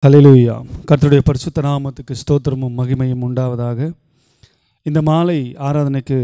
அல்லேலூயா கர்த்தருடைய பரிசுத்த நாமத்துக்கு ஸ்தோத்திரமும் மகிமையும் உண்டாவதாக இந்த மாலை ஆராதனைக்கு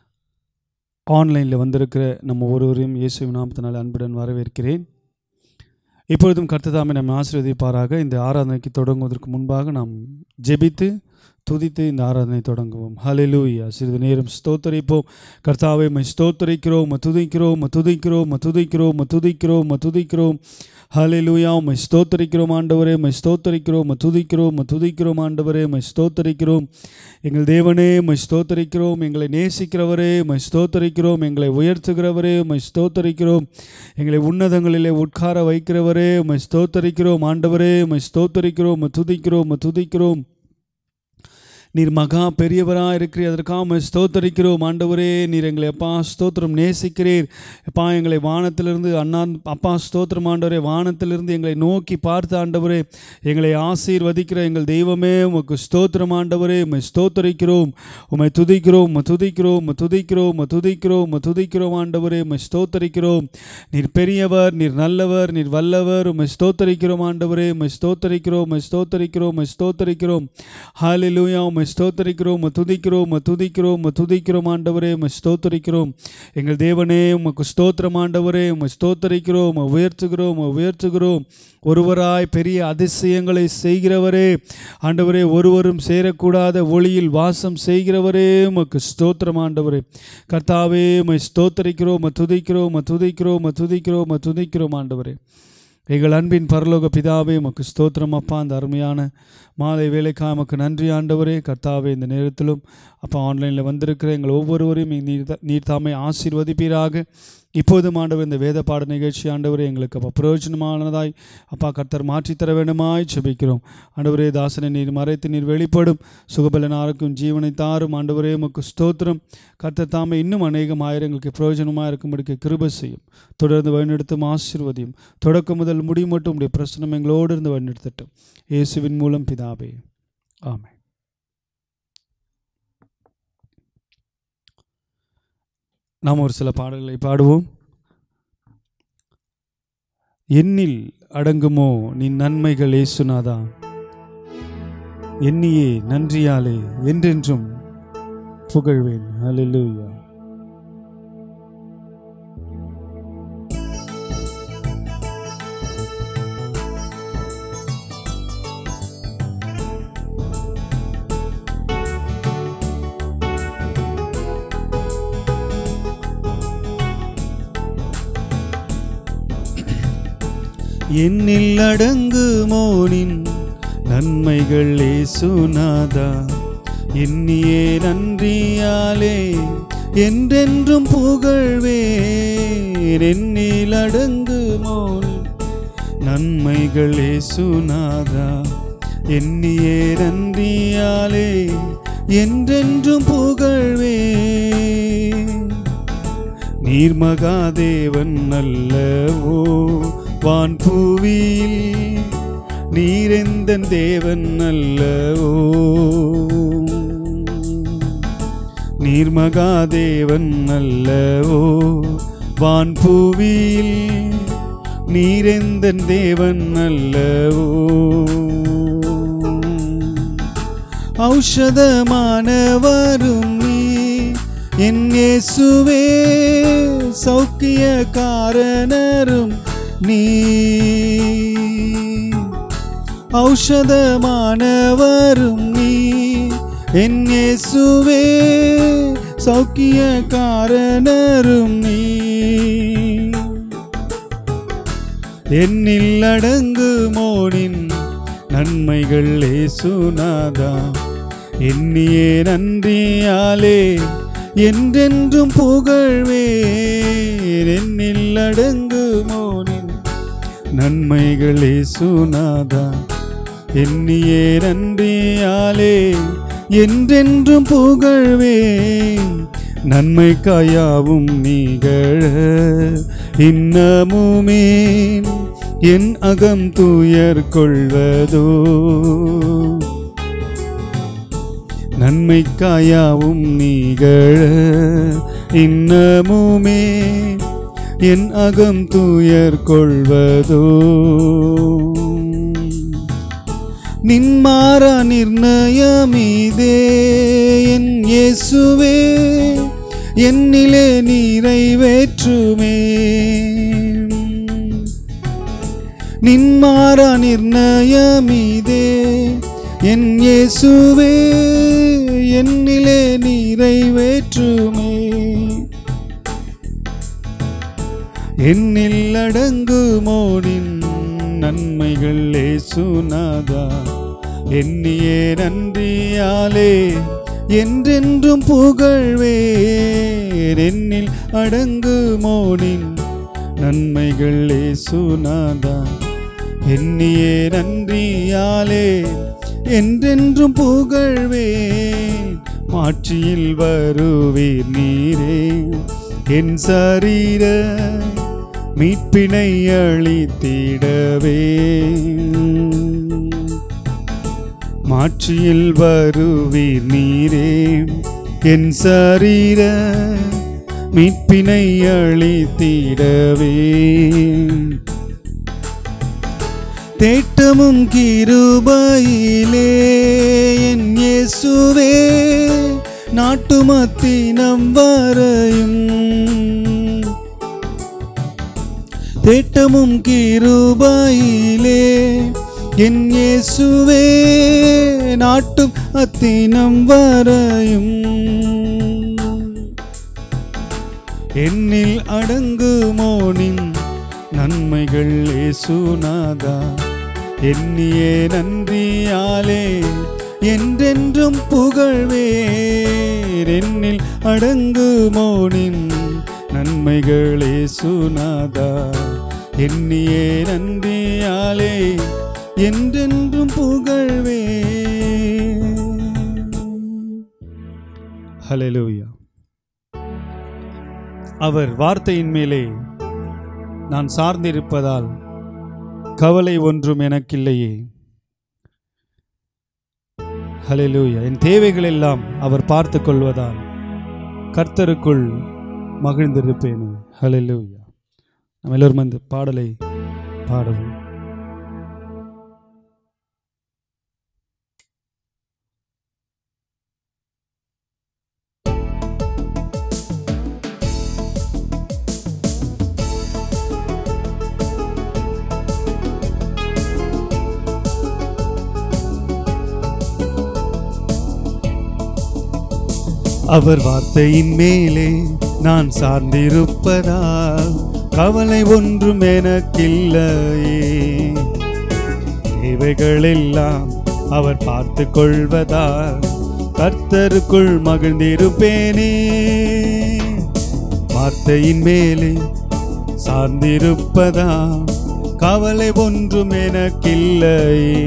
ஆன்லைனில் வந்திருக்கிற நம்ம ஒருவரையும் இயேசுவின் நாமத்தினால் அன்புடன் வரவேற்கிறேன் இப்பொழுதும் கர்த்ததாமை நம்மை ஆசீர்வதிப்பாராக இந்த ஆராதனைக்கு தொடங்குவதற்கு முன்பாக நாம் ஜெபித்து துதித்து இந்த ஆராதனை தொடங்குவோம் ஹalleluya சிறிது நேரம் ஸ்தோத்தரிப்போம் கர்த்தாவை மை ஸ்தோத்தரிக்கிறோம் ம துதிக்கிறோம் ம துதிக்கிறோம் ம துதிக்கிறோம் ம துதிக்கிறோம் ம துதிக்கிறோம் ஹalleluya மை ஸ்தோத்தரிக்கிறோம் ஆண்டவரே மை ஸ்தோத்தரிக்கிறோம் ம துதிக்கிறோம் ம துதிக்கிறோம் ஆண்டவரே மை ஸ்தோத்தரிக்கிறோம் எங்கள் தேவனே மை ஸ்தோத்தரிக்கிறோம் எங்களை நேசிக்கிறவரே மை ஸ்தோத்தரிக்கிறோம் எங்களை உயர்த்துகிறவரே மை ஸ்தோத்தரிக்கிறோம் எங்களை உன்னதங்களிலே உட்கார வைக்கிறவரே மை ஸ்தோத்தரிக்கிறோம் ஆண்டவரே மை ஸ்தோத்தரிக்கிறோம் ம துதிக்கிறோம் ம துதிக்கிறோம் நீர் மகா பெரியவராக இருக்கிறீர் அதற்காக உம்மை ஸ்தோத்தரிக்கிறோம் ஆண்டவரே நீர் எங்களை அப்பா ஸ்தோத்திரம் நேசிக்கிறீர் அப்பா எங்களை வானத்திலிருந்து அண்ணா அப்பா ஸ்தோத்திரம் ஆண்டவரே வானத்திலிருந்து எங்களை நோக்கி பார்த்த ஆண்டவரே எங்களை ஆசீர்வதிக்கிற எங்கள் தெய்வமே உமக்கு ஸ்தோத்திரம் ஆண்டவரே உம்மை ஸ்தோத்தரிக்கிறோம் உம்மை துதிக்கிறோம் உம்மை துதிக்கிறோம் உம்மை துதிக்கிறோம் உம்மை துதிக்கிறோம் உம்மை துதிக்கிறோம் ஆண்டவரே உம்மை ஸ்தோத்தரிக்கிறோம் நீர் பெரியவர் நீர் நல்லவர் நீர் வல்லவர் உம்மை ஸ்தோத்தரிக்கிறோம் ஆண்டவரே உம்மை ஸ்தோத்தரிக்கிறோம் உம்மை ஸ்தோத்தரிக்கிறோம் உம்மை ஸ்தோத்தரிக்கிறோம் ஹalleluya உம்மை ஸ்தோத்தரிக்கிறோம் உம்மை துதிக்கிறோம் உம்மை துதிக்கிறோம் உம்மை துதிக்கிறோம் ஆண்டவரே உம்மை ஸ்தோத்தரிக்கிறோம் எங்கள் தேவனே உமக்கு ஸ்தோத்திரம் ஆண்டவரே உம்மை ஸ்தோத்தரிக்கிறோம் உம்மை உயர்த்துகிறோம் உம்மை உயர்த்துகிறோம் ஒருவராய் பெரிய அதிசயங்களை செய்கிறவரே ஆண்டவரே ஒருவரும் சேரக்கூடாத ஒளியில் வாசம் செய்கிறவரே உமக்கு ஸ்தோத்திரம் ஆண்டவரே கர்த்தாவே உம்மை ஸ்தோத்தரிக்கிறோம் உம்மை துதிக்கிறோம் உம்மை துதிக்கிறோம் உம்மை துதிக்கிறோம் உம்மை துதிக்கிறோம் ஆண்டவரே எங்கள் அன்பின் பரலோக பிதாவே உமக்கு ஸ்தோத்திரம் அப்பா அந்த அருமையான மாலை வேலைக்காக உமக்கு நன்றி ஆண்டவரே கர்த்தாவே இந்த நேரத்திலும் அப்பா ஆன்லைனில் வந்திருக்கிற எங்கள் ஒவ்வொருவரையும் நீர் த- நீர் தாமே ஆசீர்வதிப்பீராக இப்போதும் ஆண்டவர் இந்த வேத பாட நிகழ்ச்சி ஆண்டவரே எங்களுக்கு அப்பா பிரயோஜனமானதாய் அப்பா கர்த்தர் மாற்றித்தர வேண்டுமாய் செபிக்கிறோம் ஆண்டவரே தாசனை நீர் மறைத்து நீர் வெளிப்படும் சுகபலனாருக்கும் ஜீவனை தாரும் ஆண்டவரே உமக்கு ஸ்தோத்திரம் கர்த்தர் தாமே இன்னும் அநேகம் ஆயிரங்களுக்கு பிரயோஜனமாக இருக்கும்படிக்கு கிருபை செய்யும் தொடர்ந்து வழிநடத்தும் ஆசீர்வதியும் தொடக்கம் முதல் முடி மட்டும் உடைய பிரச்சனை எங்களோடு இருந்து வழிநடத்தட்டும் இயேசுவின் மூலம் பிதாவே ஆமென் நாம் ஒரு சில பாடல்களை பாடுவோம் எண்ணில் அடங்குமோ நீ நன்மைகள் ஏசுனாதா எண்ணியே நன்றியாலே என்றென்றும் புகழ்வேன் ஹalleluya என்னில் அடங்குமோ நின் நன்மைகள் ஏசுநாதா எண்ணியே நன்றியாலே என்றென்றும் புகழ்வேன் என்னில் அடங்குமோ நின் நன்மைகள் ஏசுநாதா எண்ணியே நன்றியாலே என்றென்றும் புகழ்வேன் நீர் மகாதேவன் அல்லவோ வான் பூவியில் நீரெந்தன் தேவன் அல்லவோ நீர் மகாதேவன் அல்லவோ வான் பூவியில் நீரெந்தன் தேவன் அல்லவோ ஔஷதமானவரும் நீ என் இயேசுவே சௌக்கிய காரணரும் நீ ஔஷதமானவரும் நீ என் இயேசுவே சௌக்கிய காரணரும் நீ என்னில் அடங்கு மோனின் நன்மைகள் ஏசுநாதா எண்ணியே நன்றியாலே என்றென்றும் புகழ்வேன் என்னில் அடங்கு மோனின் நன்மைகள் ஏசுநாதா எண்ணியே நன்றியாலே என்றென்றும் புகழ்வேன் நன்மைக்காயாவும் நீகழ இன்னமுமே என் அகம் துயர் கொள்வதோ நன்மைக்காயாவும் நீகழ இன்னமுமே என் அகம் துயர் கொள்வதோ நின்மாற நிர்ணயமீதே என் இயேசுவே என்னிலே நிறைவேற்றுமே நின்மாற நிர்ணயமீதே என் இயேசுவே என்னிலே நிறைவேற்றுமே என்னில் அடங்குமோனின் நன்மைகள் ஏசுநாதா எண்ணியே நன்றியாலே என்றென்றும் புகழ்வேர் என்னில் அடங்குமோனின் நன்மைகள் ஏசுநாதா எண்ணியே நன்றியாலே என்றென்றும் புகழ்வேன் மாட்சியில் வருவீர் நீரே என் சரீர மீட்பினை அளித்திடவே மாட்சியில் வருவீர் நீரே என் சரீர மீட்பினை அளித்திடவே தேட்டமும் கிருபையிலே என் இயேசுவே நாட்டுமத்தினம் வரையும் தேட்டமும் கிருபையிலே என் இயேசுவே நாட்டும் அத்தினம் வரையும் என்னில் அடங்குமோனின் நன்மைகள் ஏசுநாதா எண்ணியே நன்றியாலே என்றென்றும் புகழ்வேர் என்னில் அடங்குமோனின் நன்மைகள் ஏசுநாதா எண்ணியே நன்றியாலே என்றென்றும் புகழ்வே ஹalleluya அவர் வார்த்தையின் மேலே நான் சார்ந்திருப்பதால் கவலை ஒன்றும் எனக்கில்லையே ஹalleluya என் தேவைகள் எல்லாம் அவர் பார்த்து கொள்வதால் கர்த்தருக்குள் மகிழ்ந்திருப்பேனே ஹalleluya நம்ம எல்லோரும் இந்த பாடலை பாடுவோம் அவர் வார்த்தையின் மேலே நான் சார்ந்திருப்பதால் கவலை ஒன்றும் எனக்கில்லையே தேவைகளெல்லாம் அவர் பார்த்து கொள்வதால் கர்த்தருக்குள் மகிழ்ந்திருப்பேனே வார்த்தையின் மேலே சார்ந்திருப்பதால் கவலை ஒன்றும் எனக்கில்லையே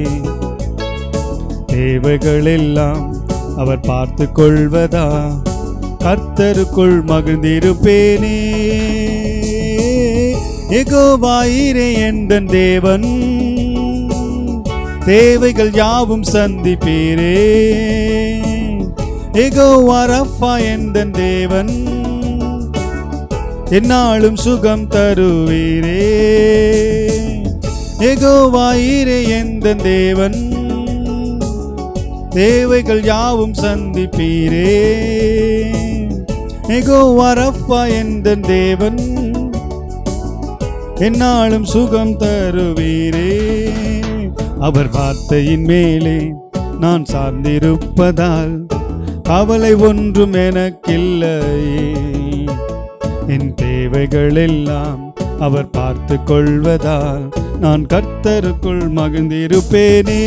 தேவைகளெல்லாம் அவர் பார்த்து கொள்வதா கர்த்தருக்குள் மகிழ்ந்திருப்பேனே எகோவாயிரே எந்தன் தேவன் தேவைகள் யாவும் சந்திப்பீரே எகோவாரப்பா எந்தன் தேவன் என்னாலும் சுகம் தருவீரே எகோவாயிரே எந்தன் தேவன் தேவைகள் யாவும் சந்திப்பீரே எகோ வரப்பா எந்த தேவன் என்னாலும் சுகம் தருவீரே அவர் வார்த்தையின் மேலே நான் சார்ந்திருப்பதால் கவலை ஒன்றும் எனக்கில்லையே என் தேவைகள் எல்லாம் அவர் பார்த்து கொள்வதால் நான் கர்த்தருக்குள் மகிழ்ந்திருப்பேனே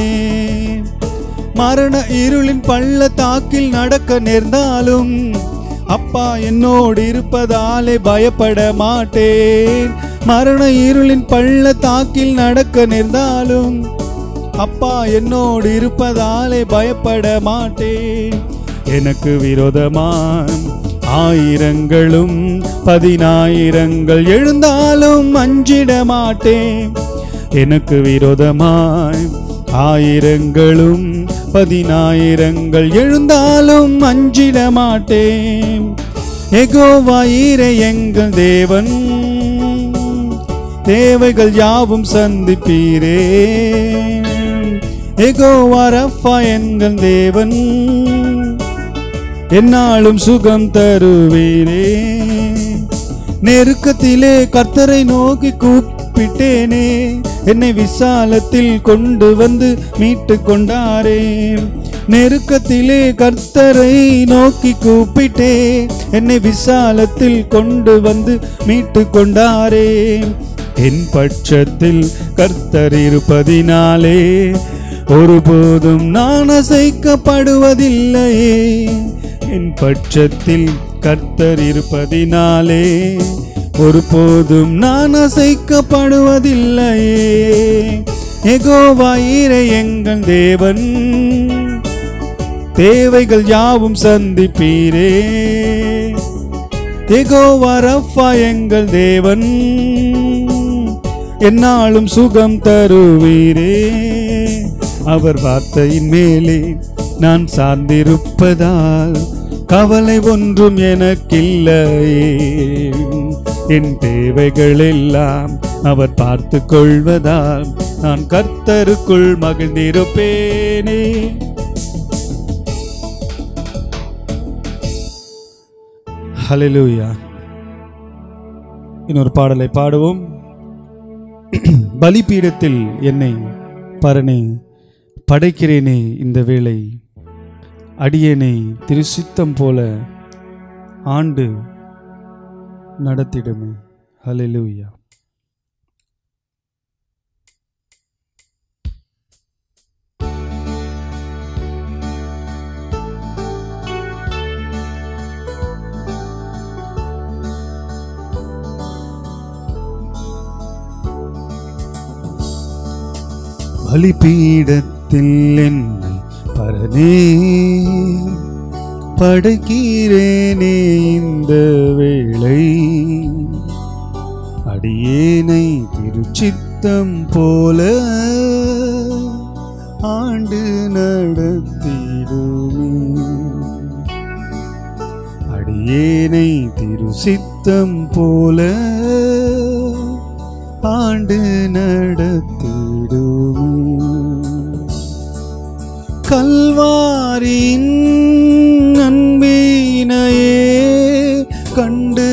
மரண இருளின் பள்ளத்தாக்கில் நடக்க நேர்ந்தாலும் அப்பா என்னோடு இருப்பதாலே பயப்பட மாட்டேன் மரண இருளின் பள்ளத்தாக்கில் நடக்க நேர்ந்தாலும் அப்பா என்னோடு இருப்பதாலே பயப்பட மாட்டேன் எனக்கு விரோதமாய் ஆயிரங்களும் பதினாயிரங்கள் எழுந்தாலும் அஞ்சிட மாட்டேன் எனக்கு விரோதமாய் ஆயிரங்களும் பதினாயிரங்கள் எழுந்தாலும் அஞ்சிட மாட்டேன் எகோவாயிரே எங்கள் தேவன் தேவைகள் யாவும் சந்திப்பீரே எகோவாரப்பா எங்கள் தேவன் என்னாலும் சுகம் தருவீரே நெருக்கத்திலே கர்த்தரை நோக்கி கூப்பிட்டேனே என்னை விசாலத்தில் கொண்டு வந்து மீட்டு கொண்டாரே நெருக்கத்திலே கர்த்தரை நோக்கி கூப்பிட்டே என்னை விசாலத்தில் கொண்டு வந்து மீட்டு கொண்டாரே என் பட்சத்தில் கர்த்தர் இருப்பதினாலே ஒருபோதும் நான் அசைக்கப்படுவதில்லையே என் பட்சத்தில் கர்த்தர் இருப்பதினாலே ஒருபோதும் நான் அசைக்கப்படுவதில்லையே எகோவாயிரை எங்கள் தேவன் தேவைகள் யாவும் சந்திப்பீரே எகோவாரப்பா எங்கள் தேவன் என்னாலும் சுகம் தருவீரே அவர் வார்த்தையின் மேலே நான் சார்ந்திருப்பதால் கவலை ஒன்றும் எனக்கில்லையே என் தேவைகள் எல்லாம் அவர் பார்த்து கொள்வதால் நான் கர்த்தருக்குள் மகிழ்ந்திருப்பேனே ஹalleluya இன்னொரு பாடலை பாடுவோம் பலிபீடத்தில் என்னை பரணே படைக்கிறேனே இந்த வேளை அடியேனை திருசித்தம் போல ஆண்டு நடத்திடுமே ஹalleluya பலிபீடத்தில் என்னை பரனே படைக்கிறேனே இந்த வேளை அடியேனை திருச்சித்தம் போல ஆண்டு நடத்திடுமே அடியேனை திருசித்தம் போல ஆண்டு நடத்திடுமே கல்வாரின் அன்பினையே கண்டு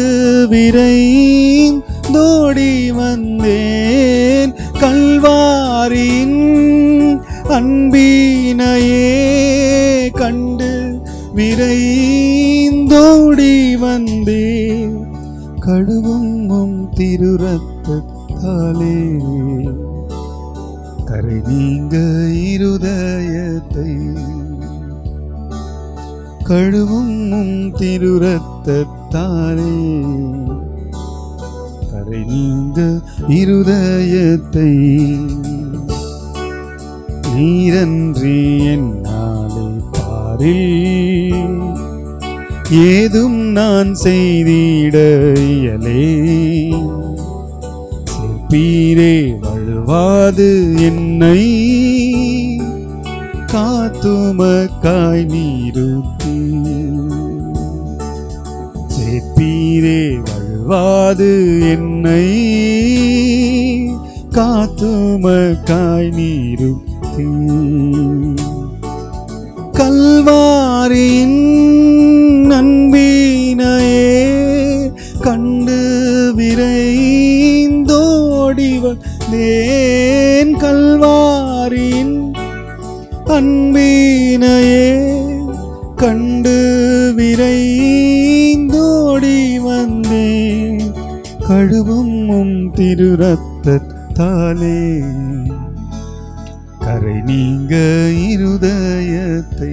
விரைந்தோடி வந்தேன் கல்வாரின் அன்பினையே கண்டு விரைந்தோடி வந்தேன் கழுவும் உம் திரு ரத்தத்தாலே கரை நீங்க இருதயத்தை கழுவும் உம் திரு ரத்தத்தாலே கரை நீங்க இருதயத்தை நீரன்றி என்னாலே பாரில் ஏதும் நான் செய்திட இயலே சிற்பீரே வழுவாது என்னை காத்துமக்காய் நீருத்தி சேர்ப்பீரே வழுவாது என்னை காத்துமக்காய் நீருத்தி கல்வாரின் நன்பினையே கண்டு விரைந்தோடி வந்தேன் கல்வாரின் அன்பினையே கண்டு விரைந்தோடி வந்தேன் கழுவும் உம் திரு ரத்தத்தாலே கரை நீங்க இருதயத்தை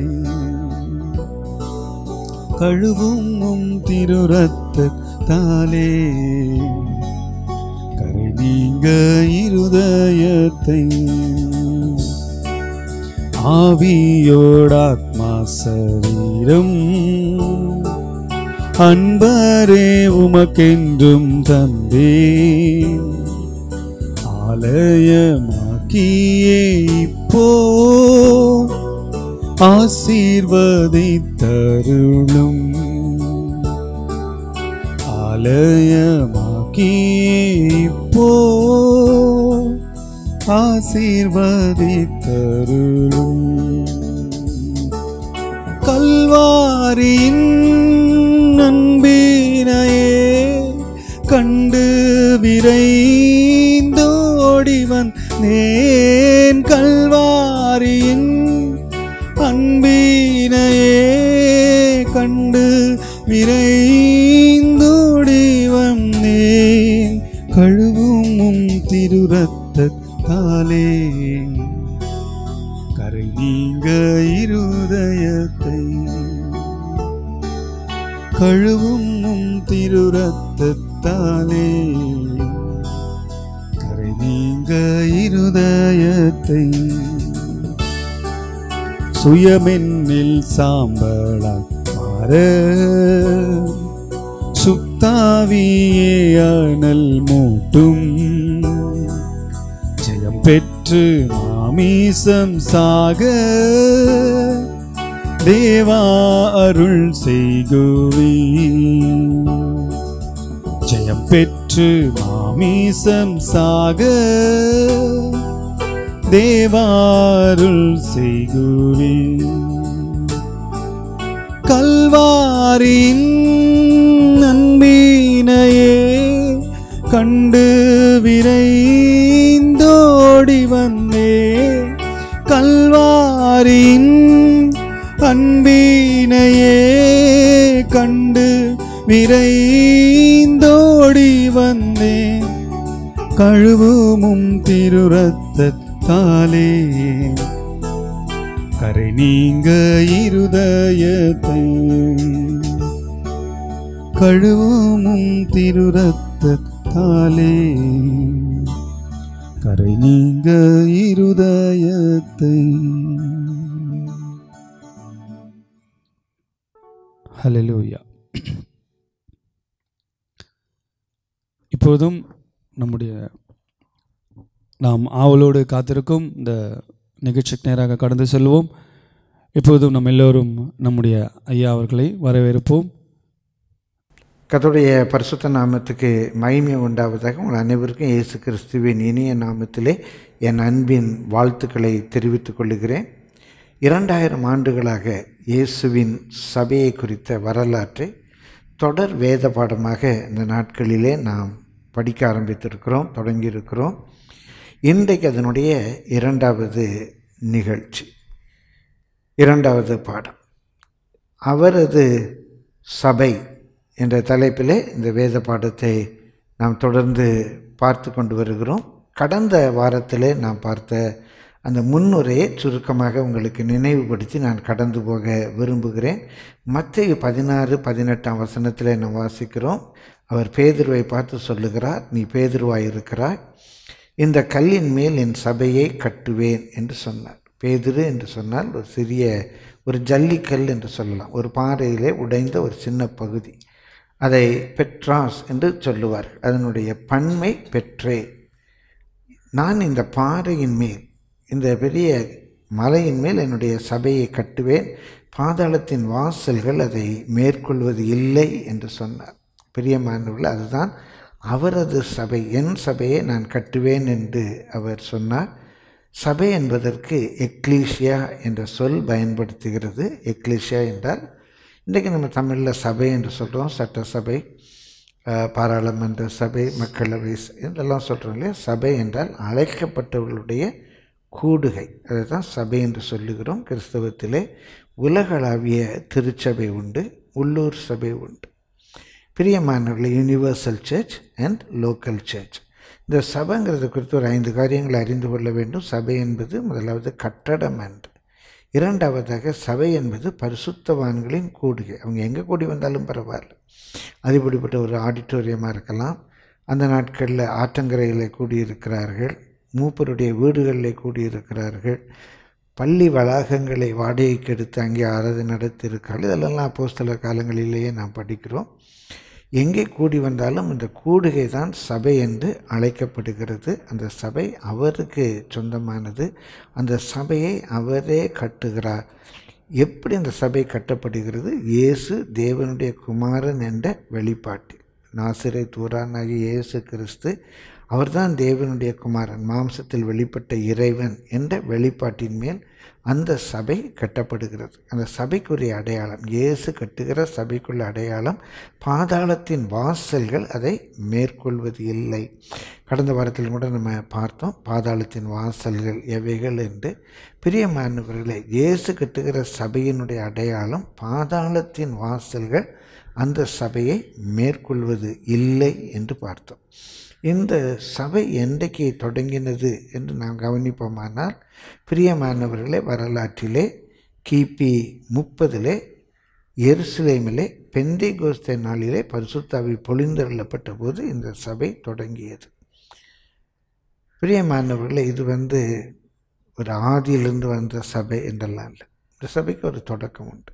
கழுவும் உம் திரு ரத்தத்தாலே கரை நீங்க இருதயத்தை ஆவியோடாத்மா சரீரம் அன்பரே உமக்கென்றும் தந்தேன் ஆலயமாக்கியே இப்போ ஆசீர்வதித்தருளும் ஆலயமாக்கியே இப்போ ஆசீர்வதித்தருளும் அருளும் கல்வாரியின் நண்பினையே கண்டு விரைந்தோடி வந்தேன் கல்வாரியின் அன்பினையே கண்டு விரைந்தோடி வந்தேன் கழுவும் உம் திருரத்தாலே கரை நீங்க இருதயத்தை கழுவும் உம் திருரத்தாலே கரை நீங்க இருதயத்தை சுயமென்னில் சாம்பலாய் மாற சுத்தாவியே அனல் மூட்டும் ஜெயம் பெற்று மாமீசம் சாக தேவா அருள் செய்குவி ஜெயம் பெற்று மாமீசம் சாக தேவாருள் செய்குவி கல்வாரின் நன்பினையே கண்டு விரைந்தோடி வந்தே கல்வாரின் அன்பினையே கண்டு விரைந்தோடி வந்தேன் கழுவுமும் திருரத்தாலே கரை நீங்க இருதயத்தை கழுவுமும் திருரத்தாலே கரை நீங்க இருதயத்தை ஹalleluya இப்போதும் நம்முடைய நாம் ஆவலோடு காத்திருக்கும் இந்த நிகழ்ச்சிக்கு நேராக கடந்து செல்வோம் இப்போதும் நம்ம எல்லோரும் நம்முடைய ஐயா அவர்களை வரவேற்போம் கர்த்தருடைய பரிசுத்த நாமத்துக்கு மகிமை உண்டாவதாக உங்கள் அனைவருக்கும் இயேசு கிறிஸ்துவின் இனிய நாமத்திலே என் அன்பின் வாழ்த்துக்களை தெரிவித்துக் கொள்கிறேன் இரண்டாயிரம் ஆண்டுகளாக இயேசுவின் சபையை குறித்த வரலாற்றை தொடர் வேத பாடமாக இந்த நாட்களிலே நாம் படிக்க ஆரம்பித்திருக்கிறோம் தொடங்கியிருக்கிறோம் இன்றைக்கு அதனுடைய இரண்டாவது நிகழ்ச்சி இரண்டாவது பாடம் அவரது சபை என்ற தலைப்பிலே இந்த வேத பாடத்தை நாம் தொடர்ந்து பார்த்து கொண்டு வருகிறோம் கடந்த வாரத்திலே நாம் பார்த்த அந்த முன்னுரையை சுருக்கமாக உங்களுக்கு நினைவுபடுத்தி நான் கடந்து போக விரும்புகிறேன் மத்திய பதினாறு பதினெட்டாம் வசனத்தில் நாம் வாசிக்கிறோம் அவர் பேதுருவை பார்த்து சொல்லுகிறார் நீ பேதுருவாய் இருக்கிறாய் இந்த கல்லின் மேல் என் சபையை கட்டுவேன் என்று சொன்னார் பேதுரு என்று சொன்னால் ஒரு சிறிய ஒரு ஜல்லிக்கல் என்று சொல்லலாம் ஒரு பாறையிலே உடைந்த ஒரு சின்ன பகுதி அதை பெட்ராஸ் என்று சொல்லுவார் அதனுடைய பன்மை பெற்றே நான் இந்த பாறையின் மேல் இந்த பெரிய மலையின் மேல் என்னுடைய சபையை கட்டுவேன் பாதாளத்தின் வாசல்கள் அதை மேற்கொள்வது இல்லை என்று சொன்னார் பிரியமானவர்கள் அதுதான் அவரது சபை என் சபையை நான் கட்டுவேன் என்று அவர் சொன்னார் சபை என்பதற்கு எக்லீஷியா என்ற சொல் பயன்படுத்துகிறது எக்லீஷியா என்றால் இன்றைக்கு நம்ம தமிழில் சபை என்று சொல்கிறோம் சட்டசபை அஹ், பாராளுமன்ற சபை மக்களவை ச- என்றெல்லாம் சொல்கிறோம் இல்லையா சபை என்றால் அழைக்கப்பட்டவர்களுடைய கூடுகை அதை தான் சபை என்று சொல்லுகிறோம் கிறிஸ்தவத்திலே உலகளாவிய திருச்சபை உண்டு உள்ளூர் சபை உண்டு பிரியமானவர்களை universal church and local church இந்த சபைங்கிறது குறித்து ஒரு ஐந்து காரியங்களை அறிந்து கொள்ள வேண்டும் சபை என்பது முதலாவது கட்டடம் என்று இரண்டாவதாக சபை என்பது பரிசுத்தவான்களின் கூடுகை அவங்க எங்கே கூடி வந்தாலும் பரவாயில்ல அது இப்படிப்பட்ட ஒரு ஆடிட்டோரியமாக இருக்கலாம் அந்த நாட்களில் ஆற்றங்கரையில் கூடியிருக்கிறார்கள் மூப்பருடைய வீடுகளில் கூடியிருக்கிறார்கள் பள்ளி வளாகங்களை வாடகைக்கு எடுத்து அங்கே ஆராதனை நடத்தியிருக்கிறார்கள் இதெல்லாம் அப்போஸ்தலர் காலங்களிலேயே நாம் படிக்கிறோம் எங்கே கூடி வந்தாலும் இந்த கூடுகை தான் சபை என்று அழைக்கப்படுகிறது அந்த சபை அவருக்கு சொந்தமானது அந்த சபையை அவரே கட்டுகிறார் எப்படி அந்த சபை கட்டப்படுகிறது இயேசு தேவனுடைய குமாரன் என்ற வெளிப்பாட்டு நாசிரை தூரானாகிய இயேசு கிறிஸ்து அவர்தான் தேவனுடைய குமாரன் மாம்சத்தில் வெளிப்பட்ட இறைவன் என்ற வெளிப்பாட்டின் மேல் அந்த சபை கட்டப்படுகிறது அந்த சபைக்குரிய அடையாளம் இயேசு கட்டுகிற சபைக்குள்ள அடையாளம் பாதாளத்தின் வாசல்கள் அதை மேற்கொள்வது இல்லை கடந்த வாரத்தில் கூட நம்ம பார்த்தோம் பாதாளத்தின் வாசல்கள் எவைகள் என்று பிரியமானவர்களே இயேசு கட்டுகிற சபையினுடைய அடையாளம் பாதாளத்தின் வாசல்கள் அந்த சபையை மேற்கொள்வது இல்லை என்று பார்த்தோம் இந்த சபை என்றைக்கு தொடங்கினது என்று நாம் கவனிப்போமானால் பிரியமானவர்களே வரலாற்றிலே கிபி முப்பதிலே எருசலேமிலே பெந்தை கோஸ்த நாளிலே பரிசுத்தாவி பொழிந்தருளப்பட்ட போது இந்த சபை தொடங்கியது பிரியமானவர்களே இது வந்து ஒரு ஆதியிலிருந்து வந்த சபை என்றெல்லாம் இல்லை இந்த சபைக்கு ஒரு தொடக்கம் உண்டு